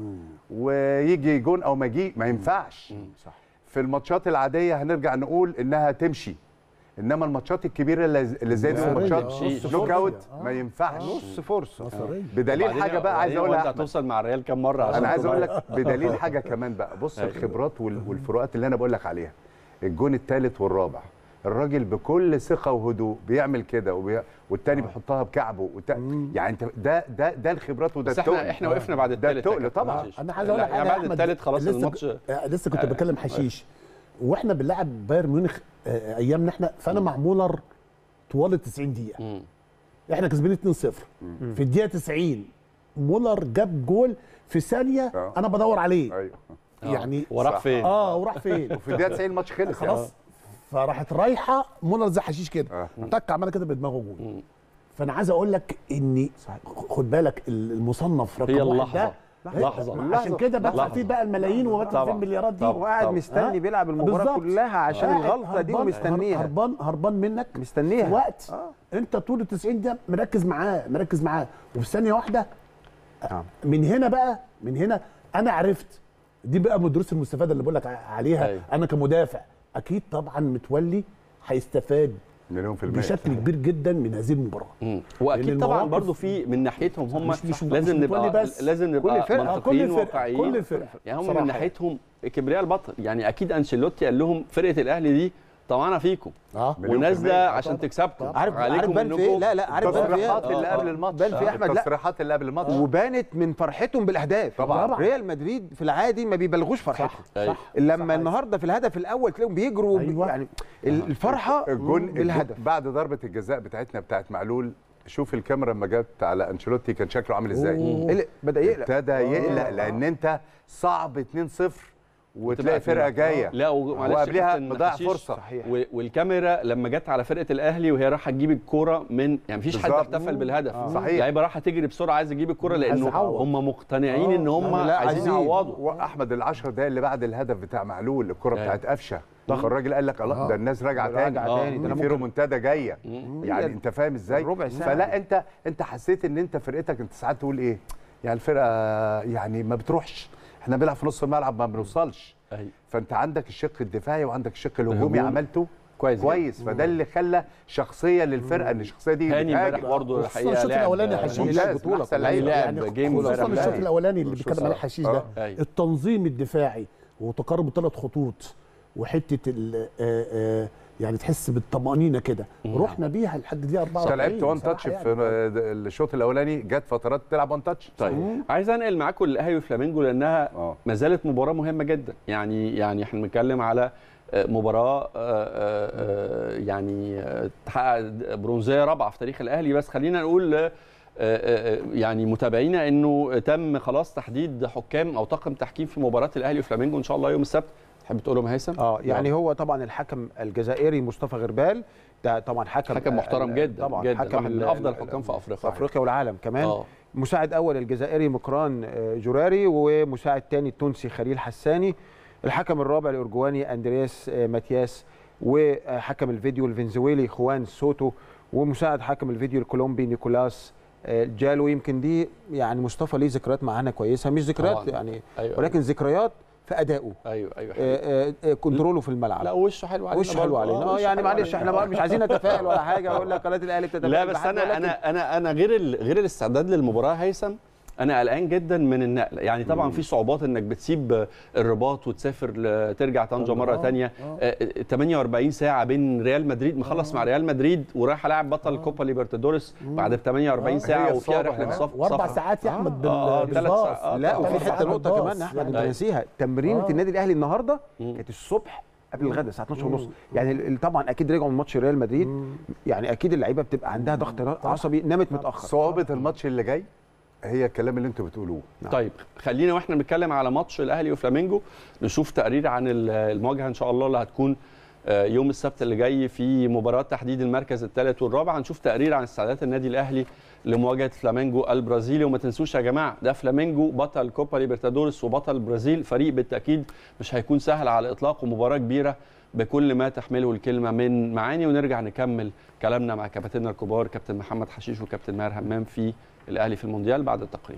D: ويجي جون او ما يجي ما ينفعش
A: صح
D: في الماتشات العاديه هنرجع نقول انها تمشي انما الماتشات الكبيره اللي اللي زي دي
B: مصرية.
D: ماتشات
B: آه.
C: نص
D: نوك
B: فرصة.
D: اوت
B: آه.
D: ما ينفعش
A: نص فرصه
B: مصرية.
D: بدليل
C: وبعدين-
D: حاجه بقى عايز
C: وبعدين
D: اقولها
C: هو انت
D: أحمد.
C: هتوصل مع الريال كام مره عشان
D: انا عايز اقول
C: تبقى-
D: لك بدليل حاجه كمان بقى بص
C: أيوة.
D: الخبرات وال- والفروقات اللي انا بقول لك عليها الجون الثالث والرابع الراجل بكل ثقه وهدوء بيعمل كده وبي... والتاني بيحطها بكعبه والت... يعني انت ده ده ده الخبرات وده
C: بس احنا
D: التقل.
C: احنا وقفنا بعد
D: ده
C: الثالث
D: التقل طبعا
B: انا عايز اقول لك
C: يعني
B: حاجه
C: بعد
B: يا أحمد،
C: الثالث خلاص
B: لسه
C: الماتش
B: ك- آه، لسه كنت بكلم حشيش واحنا بنلعب بايرن ميونخ آه، ايامنا احنا فانا مع مولر طوال ال 90 دقيقه
C: مم.
B: احنا كسبانين 2-0 في الدقيقه 90 مولر جاب جول في ثانيه
D: آه.
B: انا بدور عليه
D: ايوه
B: يعني
C: وراح
D: صح.
C: فين؟
B: اه وراح فين
D: وفي الدقيقه 90 الماتش خلص
B: خلاص فراحت رايحه مولر زي حشيش كده
D: آه.
B: تك عماله كده بدماغه جول فانا عايز اقول لك ان خد بالك المصنف رقم
C: هي
B: واحد
C: اللحظه
B: ده
C: لحظه
B: عشان كده بدفع
C: لحظة.
B: فيه بقى الملايين وبدفع فيه
C: طبعا.
B: المليارات دي
C: طبعا.
A: وقاعد
C: طبعا.
A: مستني
B: ها؟
A: بيلعب المباراه
B: بالظبط.
A: كلها عشان
B: قاعد
A: الغلطه دي
B: هربان-
A: ومستنيها
B: هربان هربان منك
A: مستنيها.
B: في وقت
A: آه.
B: انت طول ال 90 دقيقه مركز معاه مركز معاه وفي ثانيه واحده
A: نعم.
B: من هنا بقى من هنا انا عرفت دي بقى من الدروس المستفاده اللي بقول لك عليها
C: أيوة.
B: انا كمدافع اكيد طبعا متولي هيستفاد
D: مليون في المية
B: بشكل كبير جدا من هذه المباراه
C: مم. واكيد
B: لأن
C: طبعا
B: المواقف-
C: برضو في من ناحيتهم هم
B: مش- مش-
C: لازم
B: مش
C: نبقى
B: متولي بس.
C: لازم نبقى
A: الفرقة،
B: كل
C: منطقيين
B: الفرقة،
C: واقعيين
B: كل الفرقة.
C: يعني هم
B: بصراحة
C: من
B: يعني.
C: ناحيتهم كبرياء البطل يعني اكيد انشيلوتي قال لهم فرقه الاهلي دي طمعنا فيكم
B: اه
D: مليون في
C: ونازله
D: المية.
C: عشان تكسبكم
A: عارف عارف
C: عليكم
A: بان في إيه؟
C: إنكم
A: لا لا عارف بان في إيه؟
D: التصريحات اللي
C: آه،
D: قبل
C: آه.
D: الماتش
A: بان في أحمد، لا.
D: التصريحات اللي قبل الماتش
A: وبانت من فرحتهم بالاهداف
D: طبعاً.
A: ريال مدريد في العادي ما بيبالغوش فرحتهم
C: أيوة.
A: لما النهارده في الهدف الاول تلاقيهم بيجروا
B: أيوة.
A: يعني ال- الفرحه
D: الجون
A: بالهدف
D: الجون بعد ضربه الجزاء بتاعتنا بتاعت معلول شوف الكاميرا لما جت على انشيلوتي كان شكله عامل ازاي
A: قلق، بدا يقلق
D: ابتدى يقلق لان انت صعب 2-0 وتلاقي فرقه جايه
C: لا ومعلش يا
D: وقبلها
C: كابتن
D: مضيع
C: حشيش،
D: فرصه
A: صحيح.
C: و- والكاميرا لما جت على فرقه الاهلي وهي رايحه تجيب الكوره من يعني مفيش حد
D: بالظبط.
C: احتفل بالهدف
D: آه. صحيح.
C: اللعيبه رايحه تجري بسرعه عايز يجيب الكوره لانه
B: يعوض.
C: هم مقتنعين ان هم
A: لا،
C: عايزين
A: عايزين.
C: يعوضوا
D: واحمد العشر دقايق اللي بعد الهدف بتاع معلول الكره
C: أيوة.
D: بتاعت قفشه فالراجل قال لك الله ده الناس راجعه
A: راجعة
D: تاني
A: تاني، ده
D: ده
A: أنا
D: في
A: ممكن-
D: رومنتادا جايه يعني انت فاهم ازاي
A: الربع ساعة.
D: فلا انت انت حسيت ان انت فرقتك انت ساعات تقول ايه يعني الفرقه يعني ما بتروحش احنا بنلعب في نص الملعب ما بنوصلش
C: أيوة.
D: فانت عندك الشق الدفاعي وعندك الشق الهجومي
C: الهجوم.
D: عملته
C: كويس جدا.
D: كويس فده اللي خلى شخصيه للفرقه ان الشخصيه دي
C: هاني
D: بتهاجم.
C: امبارح برضه
B: خصوصا
C: الحقيقه
B: الشوط
C: لعب
B: الأولاني يا حشيش.
D: ممتاز
A: لا،
D: من
A: بطولة
D: أحسن
A: كلها.
D: لعيبة.
C: لعب جيم
B: خصوصا
C: امبارح
B: الشوط
C: لعب.
B: الاولاني اللي
D: مش
B: بيتكلم عليه
D: بصراحة.
B: حشيش
D: آه.
B: ده
C: أيوة.
B: التنظيم الدفاعي وتقارب الثلاث خطوط وحته ال- آه، آه، يعني تحس بالطمانينه كده رحنا بيها لحد دقيقه 44
D: انت لعبت وان
B: بصراحة
D: تاتش
B: يعني.
D: في الشوط الاولاني جت فترات تلعب وان تاتش
C: طيب عايز انقل معاكم الاهلي وفلامينجو لانها
D: اه
C: ما زالت مباراه مهمه جدا يعني يعني احنا بنتكلم على آه، مباراه آه، آه، آه، يعني آه، تحقق برونزيه رابعه في تاريخ الاهلي بس خلينا نقول آه، آه، آه، يعني متابعينا انه تم خلاص تحديد حكام او طاقم تحكيم في مباراه الاهلي وفلامينجو ان شاء الله يوم السبت تحب تقولهم هيثم
A: اه يعني هو طبعا الحكم الجزائري مصطفى غربال ده طبعا حكم
C: حكم محترم
A: ال-
C: جدا
A: طبعا
C: جدا
A: حكم
C: واحد من
A: ال-
C: افضل
A: ال-
C: الحكام في
A: في
C: افريقيا
A: افريقيا والعالم كمان
C: اه
A: مساعد اول الجزائري مقران آه، جوراري ومساعد تاني التونسي خليل حساني الحكم الرابع الارجواني اندرياس آه، ماتياس وحكم الفيديو الفنزويلي خوان سوتو ومساعد حكم الفيديو الكولومبي نيكولاس آه، جالو يمكن دي يعني مصطفى ليه ذكريات معانا كويسه مش ذكريات
C: طبعاً.
A: يعني
C: ايوه
A: ولكن ذكريات في ادائه
C: ايوه ايوه
A: آه، آه، آه، كنتروله في الملعب
C: لا وشه حلو علينا
A: وش حلو
C: برضه.
A: علينا اه
C: وشه
A: يعني
C: حلو
A: معلش
C: علينا.
A: احنا بقى مش عايزين نتفائل ولا حاجه اقول لك قناه الاهلي بتتفائل
C: لا بس
A: بحد،
C: انا
A: ولكن
C: انا انا انا غير ال- غير الاستعداد للمباراه هيثم انا قلقان جدا من النقل يعني طبعا في صعوبات انك بتسيب الرباط وتسافر ل- ترجع طنجه مره
B: آه،
C: تانية
B: آه.
C: آه، 48 ساعه بين ريال مدريد مخلص مع ريال مدريد ورايح العب بطل كوبا ليبرتادوريس بعد 48
B: آه.
C: ساعه
D: هي
C: وفيها
D: الصعوبة
C: رحله
D: هناك.
C: صف
B: واربع
C: سفر.
B: ساعات يا
A: آه،
B: احمد
C: آه،
B: بال-
C: ثلاث
B: بالباص
C: ساعات. آه،
A: لا
C: طبعاً.
A: وفي
B: ثلاث
A: حته
B: ساعات
A: نقطه
B: بالباص.
A: كمان احمد انت
B: يعني-
A: ناسيها تمرينه
B: آه.
A: النادي الاهلي النهارده
C: مم.
A: كانت الصبح قبل الغداء الساعه 12 ونص يعني ال- طبعا اكيد رجعوا من ماتش ريال مدريد يعني اكيد اللعيبه بتبقى عندها ضغط عصبي نامت متاخر
D: صعوبه الماتش اللي جاي هي الكلام اللي انتوا بتقولوه
C: طيب خلينا واحنا بنتكلم على ماتش الاهلي وفلامينجو نشوف تقرير عن ال- المواجهه ان شاء الله اللي هتكون آه، يوم السبت اللي جاي في مباراه تحديد المركز الثالث والرابع هنشوف تقرير عن استعدادات النادي الاهلي لمواجهه فلامينجو البرازيلي وما تنسوش يا جماعه ده فلامينجو بطل كوبا ليبرتادوريس وبطل البرازيل فريق بالتاكيد مش هيكون سهل على الاطلاق ومباراه كبيره بكل ما تحمله الكلمه من معاني ونرجع نكمل كلامنا مع كباتننا الكبار كابتن محمد حشيش وكابتن ماهر همام في الاهلي في المونديال بعد التقرير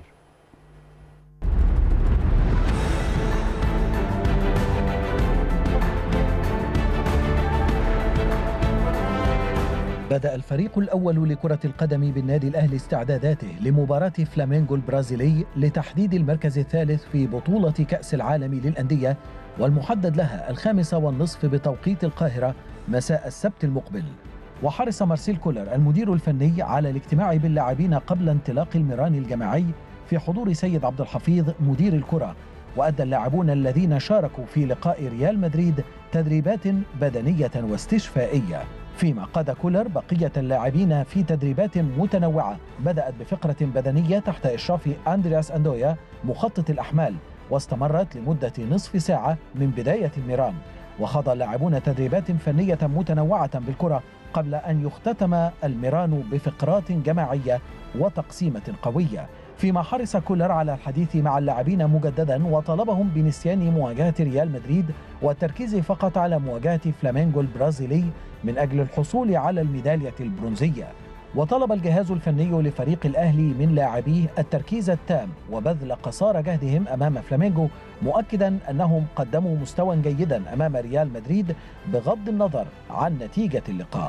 E: بدأ الفريق الأول لكرة القدم بالنادي الأهلي استعداداته لمباراة فلامينغو البرازيلي لتحديد المركز الثالث في بطولة كأس العالم للأندية والمحدد لها الخامسة والنصف بتوقيت القاهرة مساء السبت المقبل وحرص مارسيل كولر المدير الفني على الاجتماع باللاعبين قبل انطلاق المران الجماعي في حضور سيد عبد الحفيظ مدير الكرة وأدى اللاعبون الذين شاركوا في لقاء ريال مدريد تدريبات بدنية واستشفائية فيما قاد كولر بقية اللاعبين في تدريبات متنوعة بدأت بفقرة بدنية تحت إشراف أندرياس أندويا مخطط الأحمال واستمرت لمدة نصف ساعة من بداية الميران وخاض اللاعبون تدريبات فنية متنوعة بالكرة قبل أن يختتم الميران بفقرات جماعية وتقسيمة قوية فيما حرص كولر على الحديث مع اللاعبين مجددا وطلبهم بنسيان مواجهة ريال مدريد والتركيز فقط على مواجهة فلامينغو البرازيلي من أجل الحصول على الميدالية البرونزية وطلب الجهاز الفني لفريق الأهلي من لاعبيه التركيز التام وبذل قصارى جهدهم أمام فلامينغو مؤكدا أنهم قدموا مستوى جيدا أمام ريال مدريد بغض النظر عن نتيجة اللقاء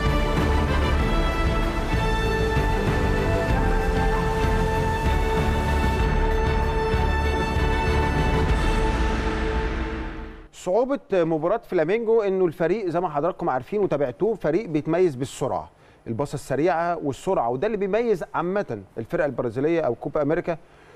A: صعوبة مباراة فلامينجو انه الفريق زي ما حضراتكم عارفين وتابعتوه فريق بيتميز بالسرعة الباصة السريعة والسرعة وده اللي بيميز عامة الفرقة البرازيلية او كوبا امريكا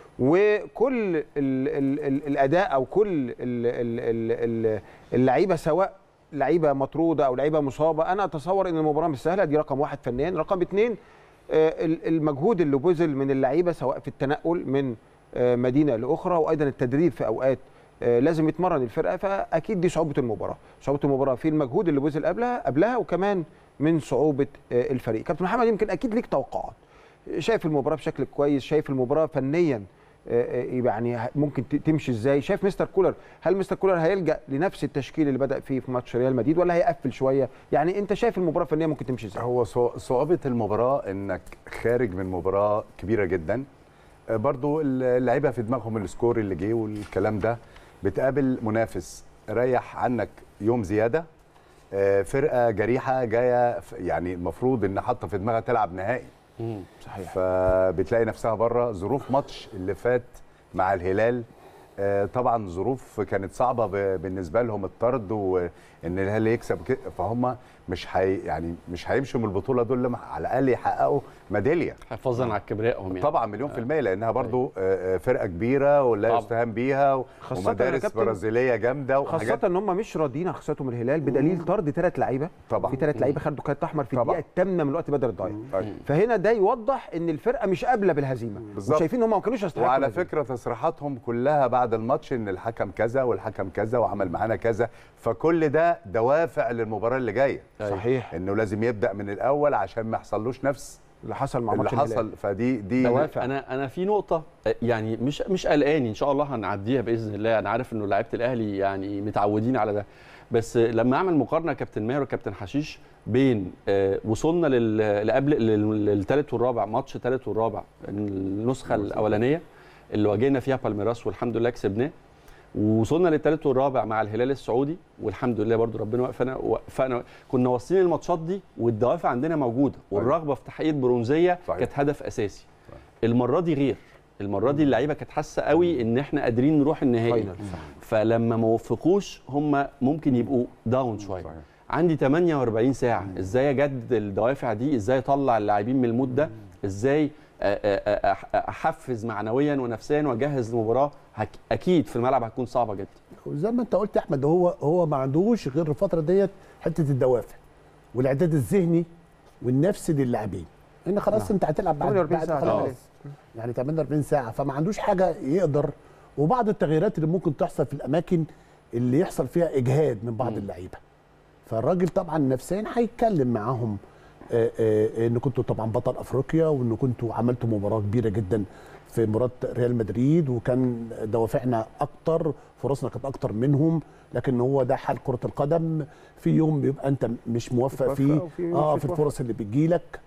A: وكل ال ال ال الاداء او كل ال ال ال ال اللعيبة سواء لعيبة مطرودة او لعيبة مصابة انا اتصور ان المباراة مش سهلة دي رقم واحد فنيا رقم اتنين آه، ال- المجهود اللي بذل من اللعيبة سواء في التنقل من آه، مدينة لاخرى وايضا التدريب في اوقات آه، لازم يتمرن الفرقه فاكيد دي صعوبه المباراه صعوبه المباراه في المجهود اللي بذل قبلها قبلها وكمان من صعوبه آه، الفريق كابتن محمد يمكن اكيد ليك توقعات شايف المباراه بشكل كويس شايف المباراه فنيا آه، آه، يعني ه- ممكن ت- تمشي ازاي شايف مستر كولر هل مستر كولر هيلجا لنفس التشكيل اللي بدا فيه في ماتش ريال مدريد ولا هيقفل شويه يعني انت شايف المباراه فنيا ممكن تمشي ازاي
D: هو صع- صعوبه المباراه انك خارج من مباراه كبيره جدا آه، برضو اللعيبه في دماغهم السكور اللي جه والكلام ده بتقابل منافس ريح عنك يوم زياده آه، فرقه جريحه جايه ف- يعني المفروض ان حاطه في دماغها تلعب نهائي
A: صحيح
D: فبتلاقي نفسها بره ظروف ماتش اللي فات مع الهلال آه، طبعا ظروف كانت صعبه ب- بالنسبه لهم الطرد وان الهلال يكسب كده فهم مش حي يعني مش هيمشوا من البطوله دول لما على الاقل يحققوا ميداليه
C: حفاظا على كبرائهم يعني
D: طبعا مليون في المية لأنها برضو آه، آه، فرقة كبيرة ولا
C: طبعا.
D: يستهان بيها
A: خاصة يا
D: ومدارس
A: كابتن-
D: برازيلية جامدة وحاجات
A: خاصة ان هم مش راضيين عن خسارتهم الهلال بدليل طرد ثلاث لعيبه
D: طبعا.
A: في ثلاث لعيبه خدوا كارت احمر في
D: طبعا.
A: الدقيقه الثامنه من الوقت بدل الضايع
D: طيب.
A: فهنا ده يوضح ان الفرقه مش قابله بالهزيمه
D: بالظبط.
A: وشايفين ان هم ما كانوش يستحقوا
D: وعلى
A: الهزيمة.
D: فكرة تصريحاتهم كلها بعد الماتش ان الحكم كذا والحكم كذا وعمل معانا كذا فكل ده دوافع للمباراة اللي جاية
A: صحيح
D: انه لازم يبدأ من الاول عشان ما يحصلوش نفس
A: اللي حصل مع
D: اللي
A: ماتش الهلال.
D: حصل فدي دي
A: دوافع.
C: انا انا في نقطه آه، يعني مش مش قلقان ان شاء الله هنعديها باذن الله انا عارف انه لعيبه الاهلي يعني متعودين على ده بس لما اعمل مقارنه كابتن ماهر وكابتن حشيش بين آه، وصلنا لل قبل للثالث والرابع ماتش الثالث والرابع النسخه الاولانيه اللي واجهنا فيها بالميراس والحمد لله كسبناه ووصلنا للثالث والرابع مع الهلال السعودي والحمد لله برضو ربنا وقفنا وقفنا كنا واصلين الماتشات دي والدوافع عندنا موجوده والرغبه في تحقيق برونزيه
D: صحيح.
C: كانت هدف اساسي المره دي غير المره دي اللعيبه كانت حاسه قوي ان احنا قادرين نروح النهائي
A: فاينل صح
C: فلما ما وفقوش هم ممكن يبقوا داون شويه
D: صحيح.
C: عندي 48 ساعه ازاي اجدد الدوافع دي ازاي اطلع اللاعبين من المود ده ازاي أ- أ- أ- احفز معنويا ونفسيا واجهز المباراه هك- اكيد في الملعب هتكون صعبه جدا
B: وزي ما انت قلت يا احمد هو هو ما عندوش غير الفتره ديت حته الدوافع والاعداد الذهني والنفسي للاعبين ان خلاص
A: نعم.
B: انت هتلعب بعد
A: 48
B: بعد
A: ساعة
B: خلاص
A: تعمل
B: يعني 48 ساعه فما عندوش حاجه يقدر وبعض التغييرات اللي ممكن تحصل في الاماكن اللي يحصل فيها اجهاد من بعض اللعيبه فالراجل طبعا نفسيا هيتكلم معاهم آه، آه، ان كنتوا طبعا بطل افريقيا وان كنتوا عملتوا مباراه كبيره جدا في مباراه ريال مدريد وكان دوافعنا اكتر فرصنا كانت اكتر منهم لكن هو ده حال كره القدم في يوم بيبقى انت مش موفق
A: موفق
B: فيه
A: وفي يوم
B: اه
A: مش
B: في
A: موفق.
B: الفرص اللي بتجيلك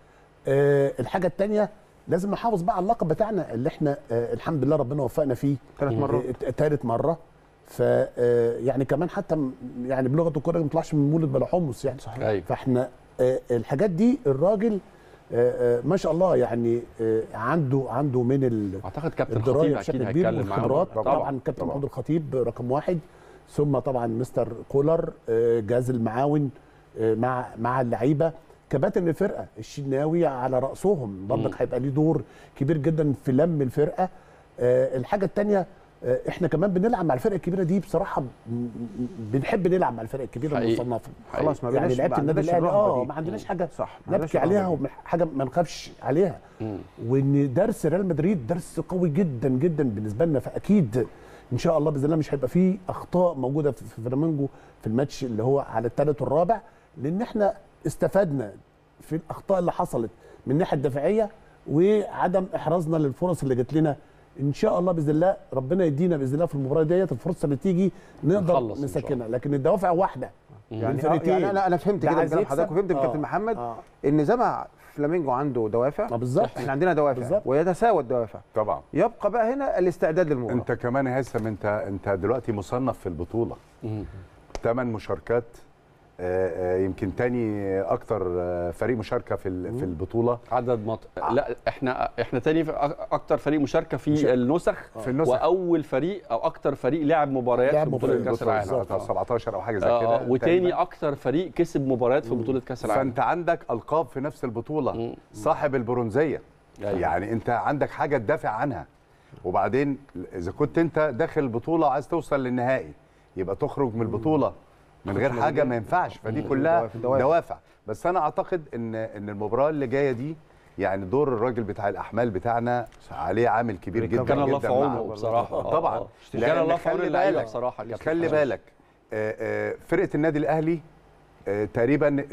B: آه الحاجه الثانيه لازم نحافظ بقى على اللقب بتاعنا اللي احنا آه الحمد لله ربنا وفقنا فيه
A: ثلاث مرات
B: آه، تالت مره ف آه، يعني كمان حتى م- يعني بلغه الكوره ما طلعش من مولد بلا حمص يعني
A: صحيح
C: ايوه
B: فاحنا آه، الحاجات دي الراجل آه، آه، ما شاء الله يعني آه، عنده عنده من ال-
C: اعتقد كابتن
B: الدرايه
C: خطيب
B: بشكل
C: اكيد
B: كبير
C: هيتكلم معاهم
B: والخبرات طبعا, طبعا كابتن
D: طبعاً.
B: محمود الخطيب رقم واحد ثم طبعا مستر كولر آه، جهاز المعاون آه، مع مع اللعيبه كباتن الفرقه الشناوي على راسهم
C: مم.
B: برضك هيبقى ليه دور كبير جدا في لم الفرقه آه، الحاجه الثانيه احنا كمان بنلعب مع الفرق الكبيره دي بصراحه م- م- بنحب نلعب مع الفرق الكبيره
C: حقيقي.
B: المصنفه
A: خلاص ما
B: يعني
A: بقيناش-
B: لعيبه
A: ما
B: النادي
A: عندناش
B: الاهلي
A: الرهبة
B: اه
A: دي.
B: ما عندناش حاجه
A: صح ما عندناش
B: نبكي عليها
A: الرهبة دي.
B: وحاجه ما نخافش عليها
C: مم.
B: وان درس ريال مدريد درس قوي جدا جدا بالنسبه لنا فاكيد ان شاء الله باذن الله مش هيبقى فيه اخطاء موجوده في في فلامينجو في الماتش اللي هو على الثالث والرابع لان احنا استفدنا في الاخطاء اللي حصلت من الناحيه الدفاعيه وعدم احرازنا للفرص اللي جت لنا ان شاء الله باذن الله ربنا يدينا باذن الله في المباراه ديت الفرصه اللي تيجي نقدر
C: نخلص إن شاء
B: نسكنها لكن الدوافع واحده
A: يعني
B: الفرقتين.
A: يعني انا انا فهمت
B: ده
A: كده
B: عايز
A: كلام
B: يكسب.
A: حضرتك وفهمت من
B: آه.
A: كابتن محمد
B: اه
A: ان زي ما فلامينجو عنده دوافع
B: آه، بالظبط
A: احنا عندنا دوافع
B: بالظبط.
A: ويتساوى الدوافع
D: طبعا
A: يبقى بقى هنا الاستعداد للمباراه
D: انت كمان يا هيثم انت انت دلوقتي مصنف في البطوله
C: مم.
D: ثمان مشاركات آه، آه، يمكن تاني اكتر آه، فريق مشاركه في ال- في البطوله
C: عدد مط... لا احنا احنا تاني في أك- اكتر فريق مشاركه في
B: مشاركة.
C: النسخ
D: في النسخ
C: واول فريق او اكتر فريق لعب مباريات
B: لعب
C: في بطوله
B: مباريات.
C: كاس العالم
B: بالظبط.
C: آه.
D: 17 او حاجه زي
C: آه،
D: كده
C: وتاني
D: تقريباً.
C: اكتر فريق كسب مباريات في بطوله كاس العالم
D: فانت عندك القاب في نفس البطوله
C: مم.
D: صاحب البرونزيه
C: أيوة.
D: يعني انت عندك حاجه تدافع عنها وبعدين اذا كنت انت داخل البطوله وعايز توصل للنهائي يبقى تخرج من البطوله من غير حاجه ما ينفعش فدي
C: مم.
D: كلها
A: دوافع- دوافع.
D: دوافع بس انا اعتقد ان ان المباراه اللي جايه دي يعني دور الراجل بتاع الاحمال بتاعنا عليه عامل كبير جدا
C: كان الله في
D: جدا
C: عونه
D: مع-
C: بصراحه آه،
D: طبعا
C: آه.
D: لأن
C: كان الله في عون
D: خلي
C: اللعيبه
D: بالك-
C: بصراحه كابتن
D: خلي
C: حسام.
D: بالك آه، آه، فرقه النادي الاهلي آه، تقريبا ال-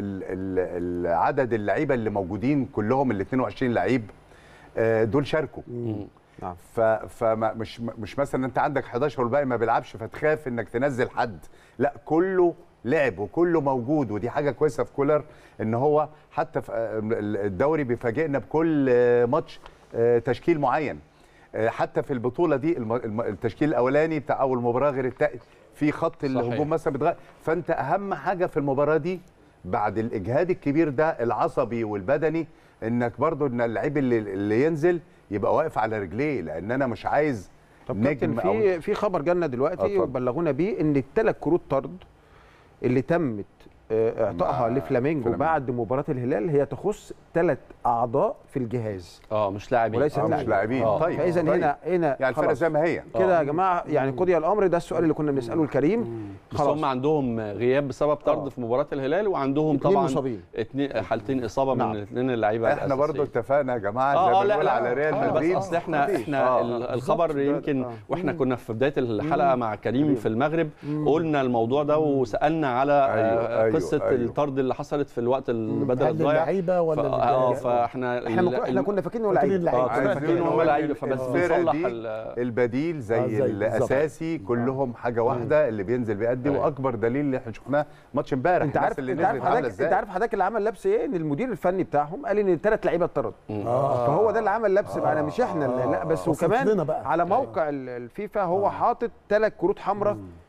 D: ال- العدد اللعيبه اللي موجودين كلهم ال 22 لعيب آه، دول شاركوا
C: مم.
A: نعم
D: ف فمش مش مثلا انت عندك 11 والباقي ما بيلعبش فتخاف انك تنزل حد لا كله لعب وكله موجود ودي حاجه كويسه في كولر ان هو حتى في آه، الدوري بيفاجئنا بكل آه، ماتش آه، تشكيل معين آه، حتى في البطوله دي الم- الم- التشكيل الاولاني بتاع اول مباراه غير التاني في خط الهجوم مثلا بيتغير فانت اهم حاجه في المباراه دي بعد الاجهاد الكبير ده العصبي والبدني انك برضو ان اللعيب اللي, اللي ينزل يبقى واقف على رجليه لان انا مش عايز
A: طب كابتن
D: نجم
A: في في خبر جالنا
D: آه،
A: دلوقتي
D: اتفضل.
A: وبلغونا بيه ان الثلاث كروت طرد اللي تمت آه، اعطائها
D: مع
A: لفلامينجو
D: فلامينجو.
A: بعد مباراه الهلال هي تخص ثلاث اعضاء في الجهاز
C: اه مش لاعبين
A: وليس
D: آه، مش
A: لاعبين.
D: لاعبين
C: آه.
D: طيب
A: فاذا
D: طيب.
A: هنا هنا
D: يعني الفرقه
A: خلاص.
D: زي ما هي
A: كده يا جماعه يعني قضي الامر ده السؤال اللي كنا بنساله لكريم
C: بس
A: خلاص
C: هم عندهم غياب بسبب طرد
A: آه.
C: في مباراه الهلال وعندهم
A: اتنين
C: طبعا
A: مصابين
C: اتنين حالتين اصابه
A: نعم.
C: من اثنين اللعيبه
D: احنا برضو
C: الأساسيين.
D: اتفقنا يا جماعه زي
C: اه
D: ما
C: اه لا
D: بنقول
C: لا
D: على ريال
C: آه،
D: مدريد
C: بس اصل احنا
D: مفيش.
C: احنا
D: آه.
C: ال- الخبر
A: بالظبط.
C: يمكن
A: آه.
C: واحنا كنا في بدايه الحلقه مع كريم في المغرب قلنا الموضوع ده وسالنا على
D: أيوه،
C: آه،
D: أيوه،
C: قصه
D: أيوه.
C: الطرد اللي حصلت في الوقت اللي بدل
B: هل
C: الضايع
B: اللعيبه ولا
C: ف- اه
B: الجهاز؟
C: فاحنا
A: احنا
C: ال-
A: مك... احنا
C: ال-
A: كنا فاكرين انه
B: فاكرين
A: لعيب
B: اللعيبة.
C: اه كنا
D: عايزين
C: فاكرين ان هم
D: نقول
C: لعيبه فبس
D: الفرقة
C: بنصلح
D: دي
C: ال-
D: البديل زي,
B: آه، زي- بالظبط.
D: الاساسي كلهم حاجه واحده اللي بينزل بيأدي
C: أيوه.
D: واكبر دليل اللي احنا شفناه ماتش امبارح
A: انت
D: الناس
A: عارف
D: اللي
A: انت
D: نزلت
A: عارف
D: عامله
A: حضرتك
D: ازاي
A: انت عارف حضرتك اللي عمل لبس ايه ان المدير الفني بتاعهم قال ان الثلاث لعيبه اتطردوا
B: آه.
A: فهو ده اللي عمل لبس معانا مش احنا اللي لا بس
B: وصلت لنا
A: وكمان
B: بقى.
A: على موقع ال- الفيفا هو حاطط ثلاث كروت حمراء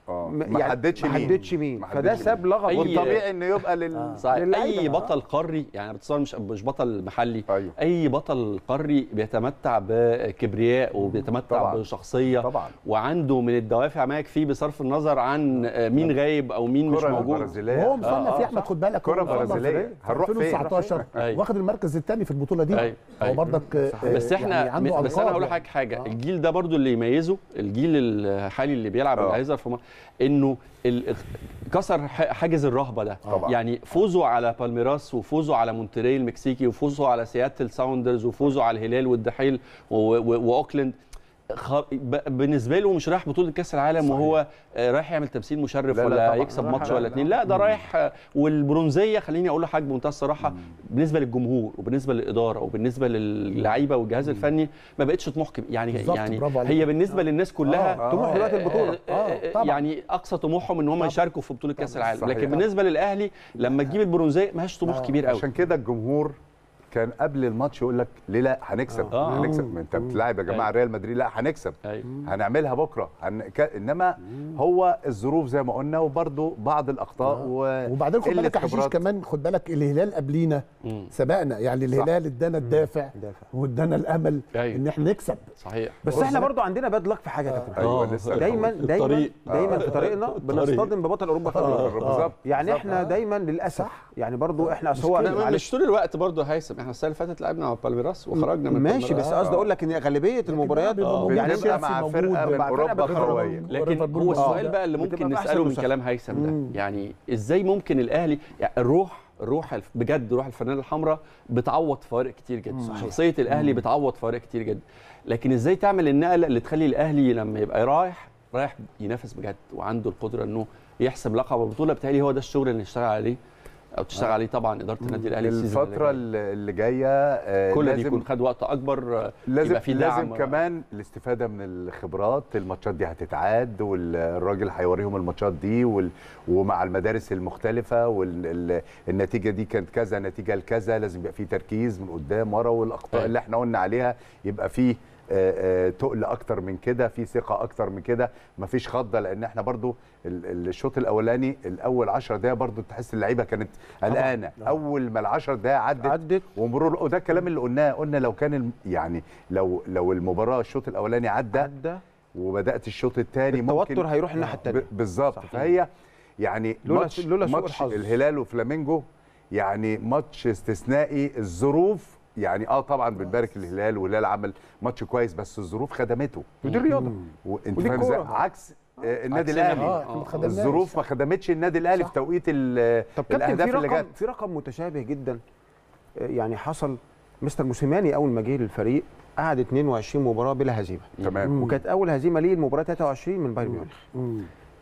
D: آه.
A: م-
D: ما حددش
A: ما
D: مين.
A: حددش مين
D: ما
A: فده
D: حددش
A: ساب
D: مين.
A: لغط
C: أي-
D: والطبيعي انه يبقى لل
C: صحيح
A: للعيبة.
C: اي بطل قاري يعني باختصار مش مش بطل محلي
D: أيوه.
C: اي بطل قاري بيتمتع بكبرياء وبيتمتع
D: طبعاً.
C: بشخصيه
D: طبعا
C: وعنده من الدوافع ما يكفيه بصرف النظر عن آه، مين غايب او مين مش
D: الكره
C: موجود
D: البرازيليه
B: وهو
C: آه،
B: مصنف
C: آه،
B: يا احمد خد بالك
D: كرة
B: هو مصنف
D: برازيلية.
B: في
D: هنروح فين؟
B: 2019
C: أيوة.
B: واخد المركز الثاني في البطوله دي
C: أيوة.
B: هو
C: أيوة.
B: برضك آه،
C: بس احنا
B: يعني عنده
C: بس انا
B: ألقاب
C: هقول لك
B: يعني.
C: حاجه
B: آه.
C: الجيل ده برضو اللي يميزه الجيل الحالي اللي بيلعب اللي
D: آه.
C: هيظهر في مصر انه ال- كسر ح- حاجز الرهبه ده
D: طبعاً.
C: يعني فوزوا على بالميراس وفوزوا على مونتري المكسيكي وفوزوا على سياتل ساوندرز وفوزوا على الهلال والدحيل و- و- واوكلاند خ... ب- بالنسبه له مش رايح بطوله كاس العالم
B: صحيح.
C: وهو آه، رايح يعمل تمثيل مشرف
D: لا، لا
C: ولا
D: طبعاً.
C: يكسب
A: لا،
C: ماتش
A: لا،
C: ولا
A: لا.
C: اتنين لا ده رايح آه، والبرونزيه خليني اقول لحضرتك بمنتهى الصراحه بالنسبه للجمهور وبالنسبه للاداره وبالنسبه للعيبه والجهاز الفني ما بقتش طموح كبير يعني
B: بالظبط،
C: يعني
B: برافو عليك.
C: هي بالنسبه للناس كلها
B: آه،
A: طموح دلوقتي البطوله
C: آه، آه،
B: طبعاً.
C: يعني اقصى طموحهم ان هم يشاركوا في بطوله كاس العالم
D: صحيح.
C: لكن بالنسبه للاهلي لما تجيب البرونزيه ما هيش طموح
B: آه،
C: كبير قوي
D: عشان كده الجمهور كان قبل الماتش يقول لك ليه لا هنكسب
C: آه.
D: هنكسب ما انت بتلاعب يا جماعه
C: أيوة.
D: ريال مدريد لا هنكسب
C: أيوة.
D: هنعملها بكره هن... ك... انما هو الظروف زي ما قلنا وبرده بعض الاخطاء و...
B: وبعدين خد
D: قلة
B: بالك يا حشيش
D: خبرات.
B: كمان خد بالك الهلال قبلينا
C: مم.
B: سبقنا يعني الهلال ادانا الدافع
A: دافع.
B: وادانا الامل
C: أيوة.
B: ان احنا نكسب
C: صحيح
A: بس احنا برضو عندنا باد لك في حاجه يا كابتن
D: ايوه
C: آه.
D: لسه
A: دايما
C: في
A: دايما
C: الطريق.
A: دايما في طريقنا بنصطدم ببطل اوروبا في
D: آه،
A: الأوروبا.
D: بالظبط
A: يعني
D: بالظبط.
A: احنا دايما للاسف يعني برضو احنا اصل هو
C: لا، مش
A: معلش
C: طول الوقت برضه يا هيثم احنا السنه اللي فاتت لعبنا مع بالميراس وخرجنا من
A: ماشي
C: بالميراس.
A: بس قصدي اقول لك ان غالبيه المباريات
B: بيبقى موجود.
A: يعني
D: بنبقى
A: انت
D: مع
B: موجود،
D: فرقه من
A: مع فرقة
D: اوروبا
A: بخرج.
D: قويه
C: لكن
B: وليفربول
C: هو
B: موجودة.
C: السؤال بقى اللي
A: بتبقى
C: ممكن
A: بأحسن
C: نساله من
A: نسخ.
C: كلام هيثم ده يعني ازاي ممكن الاهلي يعني الروح الروح الف- بجد روح الفنانه الحمراء بتعوض فوارق كتير جدا شخصيه الاهلي بتعوض فوارق كتير جدا لكن ازاي تعمل النقله اللي تخلي الاهلي لما يبقى رايح رايح ينافس بجد وعنده القدره انه يحسم لقب البطوله بتهيألي هو ده الشغل اللي نشتغل عليه او تشتغل عليه طبعا اداره النادي الاهلي السيزون اللي
D: الفتره
C: جاي.
D: اللي اللي جايه آه،
C: كل دي
D: لازم
C: يكون خد وقت اكبر آه،
D: لازم
C: يبقى في دعم
D: لازم كمان الاستفاده من الخبرات الماتشات دي هتتعاد والراجل هيوريهم الماتشات دي وال... ومع المدارس المختلفه والنتيجه دي كانت كذا نتيجه لكذا لازم يبقى في تركيز من قدام ورا والاخطاء
C: أيوة.
D: اللي احنا قلنا عليها يبقى فيه آه، آه، تقل اكتر من كده في ثقه اكتر من كده مفيش خضه لان احنا برضو ال- ال- الشوط الاولاني الاول 10 دقايق برضو تحس اللعيبه كانت قلقانه اول ما ال 10 دقايق عدت
A: عدت
D: ومرور وده الكلام اللي قلناه قلنا لو كان الم- يعني لو لو المباراه الشوط الاولاني عدى
A: عدى
D: وبدات الشوط الثاني ممكن
A: التوتر هيروح الناحيه الثانيه
D: ب- بالظبط
A: صحيح.
D: فهي يعني
A: لولا-
D: ماتش
A: لولا سوء
D: ماتش
A: الحظ.
D: الهلال وفلامينجو يعني ماتش استثنائي الظروف يعني اه طبعا بنبارك الهلال والهلال عمل ماتش كويس بس الظروف خدمته
A: ودي الرياضه
D: وانت
A: ودي
D: فاهم ازاي
A: الكورة.
D: عكس آه، النادي
C: عكسنا
D: الاهلي
B: اه احنا ما اتخدمناش.
D: الظروف ما خدمتش النادي الاهلي
B: صح.
D: في توقيت ال-
A: طب كابتن
D: الاهداف
A: في
D: اللي
A: رقم
D: جت
A: في رقم متشابه جدا آه، يعني حصل مستر موسيماني اول ما جه للفريق قعد 22 مباراه بلا هزيمه
D: تمام
A: وكانت اول هزيمه ليه المباراه 23 من بايرن ميونخ
B: مم.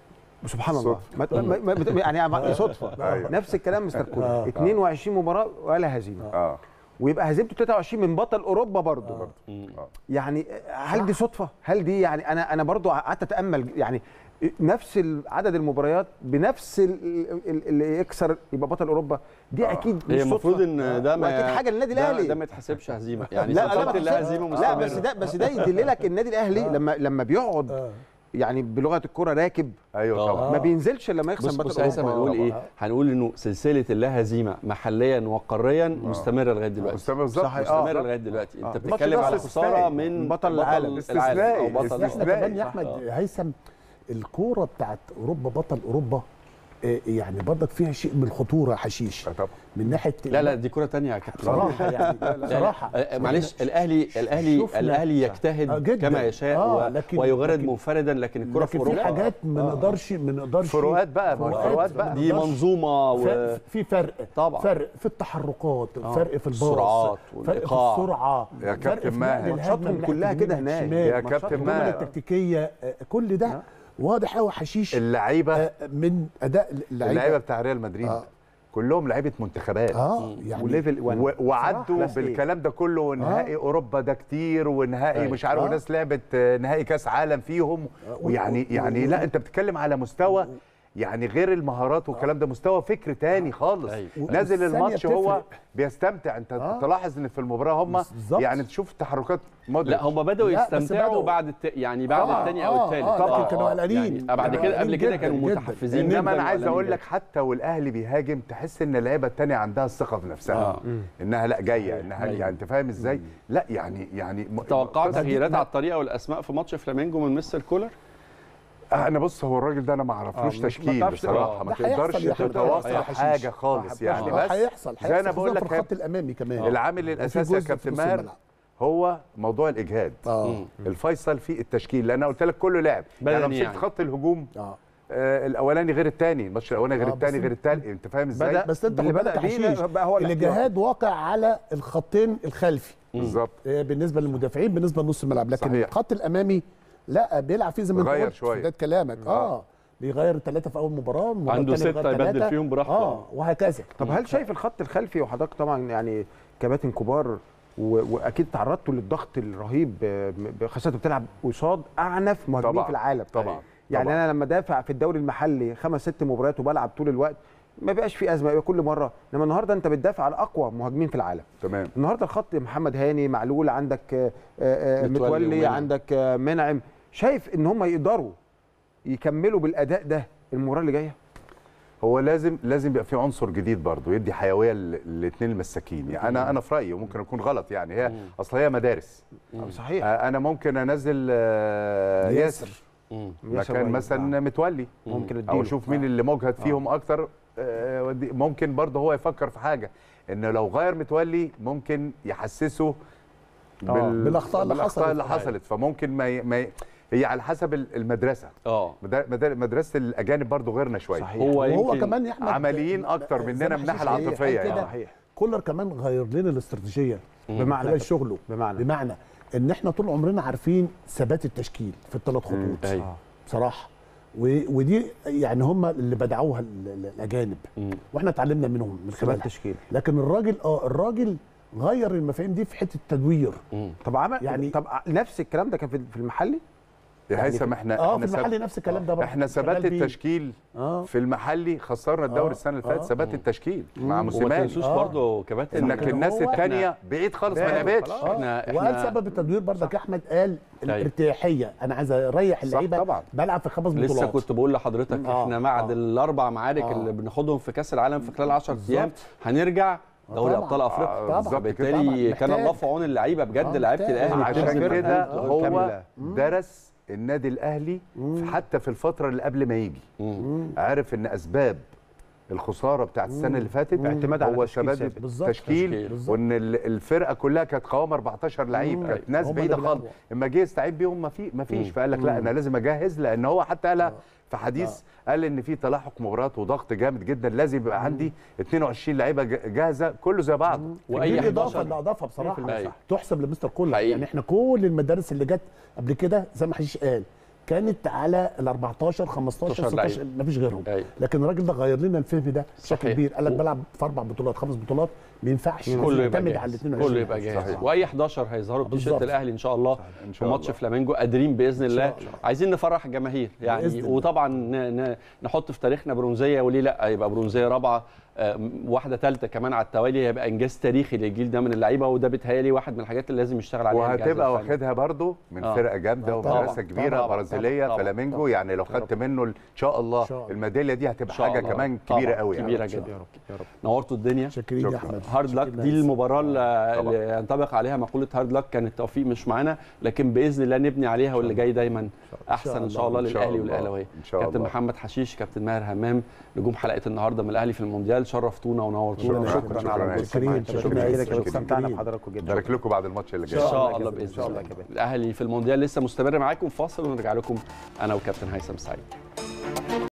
A: سبحان الله ما ما ما ما- يعني صدفه
D: أيوة.
A: نفس الكلام مستر كولر
B: آه.
A: 22 مباراه ولا هزيمه
D: اه
A: ويبقى هزيمته 23 من بطل اوروبا برضه
C: مم.
A: يعني هل دي صدفه هل دي يعني انا انا برضو قعدت اتامل يعني نفس عدد المباريات بنفس ال- ال- اللي يكسر يبقى بطل اوروبا دي اكيد مش
C: هي
A: صدفه
C: المفروض ان ده ما
A: واكيد حاجه للنادي
C: ده-
A: الاهلي
C: ده ما يتحسبش هزيمه يعني
A: لا لا ما
C: صفات الله
A: تحسبش.
C: هزيمه
A: لا
C: مستمره
A: بس ده بس ده يدللك النادي الاهلي لما لما بيقعد
B: آه.
A: يعني بلغه الكره راكب
D: ايوه
C: آه.
D: طبعا
A: ما بينزلش لما
C: بص
A: يخسر
C: بص
A: بطل
C: هيثم
A: اوروبا
C: هنقول ايه؟ هنقول انه سلسله اللا هزيمه محليا وقاريا مستمره لغايه دلوقتي
D: مستمر بالظبط
A: صحيح. آه.
C: مستمره لغايه دلوعتي انت
A: آه.
C: بتتكلم
D: الماتش
C: على
D: ده
C: خساره
D: استثنائي.
C: من
A: بطل العالم.
D: استثنائي.
C: او بطل
B: احنا
D: استثنائي.
B: كمان يا احمد هيثم الكوره بتاعت اوروبا بطل اوروبا آه، يعني برضك فيها شيء من الخطوره حشيش
D: آه طبعا
B: من ناحيه
C: لا لا دي كره تانية يا كابتن
B: صراحه يعني
C: لا، لا.
B: صراحه
C: آه، معلش الاهلي الاهلي
B: شفنا-
C: الاهلي
B: آه،
C: يجتهد
B: جداً.
C: كما يشاء
B: آه،
C: و-
B: لكن-
C: ويغرد
B: لكن-
C: منفردا لكن الكره في
B: لكن في
C: اوروبا
B: حاجات ما نقدرش ما نقدرش
D: فروقات بقى ما هو فروقات بقى
C: دي منظومه و...
B: ف- في فرق
C: طبعا.
B: فرق في التحركات فرق في الباص
C: السرعات
B: فرق في
C: والإيقاع.
B: السرعه
D: يا
B: فرق
D: كابتن
B: في
D: ماهر.
B: نقل الهجمة
A: ماتشاتهم
B: من
A: كلها
B: ناحية
A: كده
B: اليمين
A: هناك.
B: للشمال.
D: يا كابتن
B: الجمل
D: ماهر.
B: التكتيكيه آه، كل ده واضح قوي حشيش
D: اللعيبه
B: آه، من اداء
D: اللعيبه
B: اللعيبه
D: بتاع ريال مدريد
B: آه.
D: كلهم لعيبه منتخبات
B: اه يعني
A: وليفل 1
D: و- وعدوا
A: كلاس إيه.
D: بالكلام ده كله ونهائي اوروبا ده كتير ونهائي
C: أيوة.
D: مش عارف
B: آه.
D: وناس لعبت آه، نهائي كاس عالم فيهم
B: و-
D: ويعني
B: و-
D: يعني
B: و-
D: لا انت بتتكلم على مستوى يعني غير المهارات والكلام ده مستوى فكر تاني خالص
C: أيوة.
D: نازل
B: والثانية
D: الماتش هو
B: بتفرق.
D: بيستمتع انت
B: آه.
D: تلاحظ ان في المباراه هم
B: بالظبط.
D: يعني تشوف تحركات مودريتش
C: لا هم بداوا
B: لا، بس
C: يستمتعوا
B: بدأوا-
C: بعد الت... يعني بعد
B: آه،
C: الثاني
B: آه،
C: او الثالث
B: آه،
D: طبعاً.
B: لكن كانوا قلقانين
C: يعني بعد
B: كانوا
C: كده قبل
B: قلقانين
C: كده
B: جداً،
C: كانوا
B: جداً.
C: متحفزين
D: انما انا
C: جداً
D: عايز اقول
C: وقلقانين
D: لك حتى والاهلي بيهاجم تحس ان اللعيبه الثانيه عندها الثقه في نفسها
C: آه.
D: انها لا جايه انها
C: أيوة.
D: يعني انت فاهم ازاي لا يعني يعني م-
C: توقع
D: قصدي-
C: تغييرات على الطريقه والاسماء في ماتش فلامينجو من مستر كولر
D: انا بص هو الراجل ده انا ما
A: آه،
D: اعرفلوش
A: مش- ما
D: تشكيل
A: تعرفش-
D: بصراحه ما
B: ده هيحصل
D: تقدرش
B: يا أحمد،
D: تتوقع
B: هيحصل.
D: حاجه خالص يعني
B: آه،
D: بس
B: هيحصل
D: زي انا
B: هيحصل
D: بقول
B: خصوصاً
D: لك
B: في الخط الامامي كمان
D: العامل
B: وفي
D: الاساسي يا
B: جزء في
D: كابتن
B: نص
D: ماهر
B: الملعب.
D: هو موضوع الاجهاد
B: اه
D: الفيصل في التشكيل لان انا قلت لك كله لعب يعني لو
C: بدني
D: مسكت
C: يعني.
D: خط الهجوم
B: اه
D: آه الاولاني غير الثاني الماتش الاولاني غير
B: آه،
D: الثاني
B: بس
D: غير الثالث انت فاهم ازاي
A: بدأ
B: بس انت
A: اللي
B: خد
A: بدأ
B: بالك
A: بيه
B: حشيش،
A: بقى هو الاحتياط.
B: الاجهاد واقع على الخطين الخلفي
D: بالظبط
B: آه، بالنسبه للمدافعين بالنسبه لنص الملعب لكن
D: صحيح.
B: الخط الامامي لا بيلعب فيه زي ما انت
D: غير
B: قلت في
D: شوية.
B: بدايه كلامك اه بيغير ثلاثه في اول مباراه المباراة
C: عنده
B: التانية
C: ستة
B: بيغير
C: يبدل
B: تلاتة.
C: فيهم براحته.
B: اه وهكذا
A: طب هل شايف الخط الخلفي وحضرتك طبعا يعني كباتن كبار و... واكيد تعرضتوا للضغط الرهيب ب- ب- خاصه بتلعب قصاد اعنف مهاجمين
D: طبعاً،
A: في العالم
D: طبعاً،
A: يعني
D: طبعاً.
A: انا لما دافع في الدوري المحلي خمس ست مباريات وبلعب طول الوقت ما بقاش في ازمه يبقى كل مره انما النهارده انت بتدافع على اقوى مهاجمين في العالم
D: تمام
A: النهارده الخط محمد هاني معلول عندك آه، آه،
C: متولي
A: متولي
C: ومنعم.
A: عندك آه، منعم شايف ان هم يقدروا يكملوا بالاداء ده المباراه اللي جايه
D: هو لازم لازم يبقى في عنصر جديد برضه يدي حيويه للاثنين المساكين يعني انا انا في رايي وممكن اكون غلط يعني هي اصل هي مدارس
A: صحيح
D: آه، انا ممكن انزل آه، ياسر
C: مم.
A: ياسر
D: مكان
A: وائل.
D: مثلا متولي
A: ممكن
D: او
A: اديله
D: اشوف مين اللي مجهد فيهم اكتر آه، ودي- ممكن برضه هو يفكر في حاجه ان لو غير متولي ممكن يحسسه بال-
B: بالأخطاء اللي
D: بالأخطاء
B: حصلت.
D: اللي حصلت فممكن ما, ي... ما ي... هي على حسب ال- المدرسه
C: اه
D: مدا- مدا- مدرسه الاجانب برضه غيرنا شويه
A: صحيح.
C: هو
B: وهو
C: يمكن
B: كمان يا احمد
D: عمليين اكتر
B: زي
D: مننا
B: ما
D: من الناحيه
B: حشيش قال
D: العاطفيه
B: كده،
D: يعني
A: صحيح
B: كولر كمان غير لنا الاستراتيجيه
A: بمعنى
B: خلال
A: كده.
B: شغله
A: بمعنى
B: بمعنى ان احنا طول عمرنا عارفين ثبات التشكيل في الثلاث خطوط
C: أيوة.
A: آه.
B: بصراحه و... ودي يعني هم اللي بدعوها ال- ال- الاجانب
C: مم.
B: واحنا اتعلمنا منهم من
A: ثبات
B: خلالها
A: تشكيل
B: لكن الراجل اه الراجل غير المفاهيم دي في حته التدوير
C: مم.
A: طب عمل
B: يعني-
A: يعني طب نفس الكلام ده كان في في المحلي
D: يا
A: يعني
D: هيثم
A: في-
D: احنا
B: اه
D: احنا
B: في
D: سب-
B: المحلي نفس الكلام ده برضه
D: احنا ثبات
B: شغال بيه.
D: التشكيل
B: اه
D: في المحلي خسرنا الدوري
B: آه،
D: السنه اللي
B: آه.
D: فاتت ثبات التشكيل مع
C: وما
D: موسيماني
C: تنسوش
B: آه.
C: برضه كباتن
D: انك
B: لكن
D: الناس
B: هو-
D: الثانيه بعيد خالص ما
A: بعيد
D: لعبتش
A: خلاص.
C: احنا
B: وقال
C: احنا
B: سبب التدوير برضك يا احمد قال
C: أيوة.
B: الارتياحيه انا عايز اريح اللعيبه
D: طبعاً.
B: بلعب في خمس بطولات
C: لسه كنت بقول لحضرتك
B: آه،
C: احنا بعد
B: آه.
C: الاربع معارك
B: آه.
C: اللي بناخدهم في كاس العالم في خلال 10
B: بالظبط.
C: ايام هنرجع دوري
B: طبعاً.
C: ابطال افريقيا
D: آه،
B: طبعاً.
D: بالظبط كده.
B: طبعاً.
C: بالتالي كان
B: محتاج.
C: الله في عون اللعيبه بجد
B: آه،
C: لعيبه
B: محتاج.
C: الاهلي
D: عشان
C: بتبذل
D: كده
C: مجهود
D: هو
A: كاملة.
D: درس النادي الاهلي حتى في الفتره اللي قبل ما يجي
C: مم.
D: عارف ان اسباب الخساره بتاعت السنه اللي فاتت
A: اعتماد على
D: هو
A: تشكيل
D: ثبات
A: ثابت.
B: بالظبط.
D: تشكيل
C: تشكيل.
B: بالظبط.
D: وان ال- الفرقه كلها كانت قوام 14 لعيب كانت ناس
B: هم
D: بعيده
B: اللي
D: خالص
B: بيلعبوا.
D: اما جه يستعين بيهم ما في ما فيش فقال لك لا انا لازم اجهز لان هو حتى قالها في حديث قال ان في تلاحق مباريات وضغط جامد جدا لازم يبقى عندي 22 لعيبه ج- جاهزه كله زي بعض
C: واي
B: دي الاضافه
C: 11
B: اللي اضافها بصراحه
C: أيوة.
B: تحسب لمستر كولر
C: حقيقي.
B: يعني احنا كل المدارس اللي جت قبل كده زي ما حشيش قال كانت على ال 14 15
C: 16
B: 16 مفيش غيرهم
C: أيوة.
B: لكن الراجل ده غير لنا الفهم ده بشكل
C: صحيح.
B: كبير قال لك
C: و-
B: بلعب في اربع بطولات خمس بطولات ما ينفعش
C: كله يبقى
B: يعتمد على ال
C: جاهز
B: 22
C: كله يبقى جاهز
D: صحيح.
C: واي 11 هيظهروا بتيشيرت
B: بالظبط.
C: الاهلي ان شاء الله
D: إن
C: في
D: شاء
C: ماتش
D: الله.
C: فلامينجو قادرين باذن الله
B: الله.
C: عايزين نفرح الجماهير يعني
B: بإذن الله.
C: وطبعا ن- ن- نحط في تاريخنا برونزيه وليه لا يبقى برونزيه رابعه آه، واحده ثالثه كمان على التوالي هيبقى انجاز تاريخي للجيل ده من اللعيبه وده بيتهيألي واحد من الحاجات اللي لازم يشتغل عليها الجهاز
D: وهتبقى
C: الفني.
D: واخدها برضو من
C: آه.
D: فرقه جامده
B: آه، طبعاً،
D: ومدرسه كبيره
C: طبعاً،
D: برازيليه
C: طبعاً،
D: فلامينجو
B: طبعاً.
D: يعني لو خدت منه ان شاء الله
B: إن شاء الله.
D: الميداليه دي
C: إن
D: هتبقى
C: شاء
D: حاجه
C: الله.
D: كمان
C: طبعاً،
D: كبيره قوي يعني
C: كبيره
B: إن شاء
C: جدا
B: الله.
A: يا رب
C: نورتوا الدنيا
B: شاكرين يا
D: شكراً.
B: احمد
C: هارد لاك
B: شكراً
C: دي
B: ناس.
C: المباراه اللي
D: طبعاً.
C: اللي ينطبق عليها مقوله هارد لاك كان التوفيق مش معانا لكن باذن الله نبني عليها واللي جاي دايما احسن ان شاء الله
D: إن شاء
C: للاهلي
D: الله.
C: والاهلاويه
D: إن شاء
C: كابتن
D: الله.
C: محمد حشيش كابتن ماهر همام نجوم حلقه النهارده من الاهلي في المونديال شرفتونا ونورتونا
B: شكراً.
A: شكرا
D: شكراً
A: على
D: يا
A: وجودكم
B: شكراً.
A: معانا.
B: شكراً.
A: شكرا جزيلا
B: شكراً.
A: استمتعنا بحضراتكم جدا
D: بارك لكم بعد الماتش اللي
C: ان
D: جاي
C: شاء
A: الله
C: الله
A: كده.
C: باذن
A: إن شاء الله
C: الله
A: كده.
C: الاهلي في المونديال لسه مستمر معاكم فاصل ونرجع لكم انا وكابتن هيثم سعيد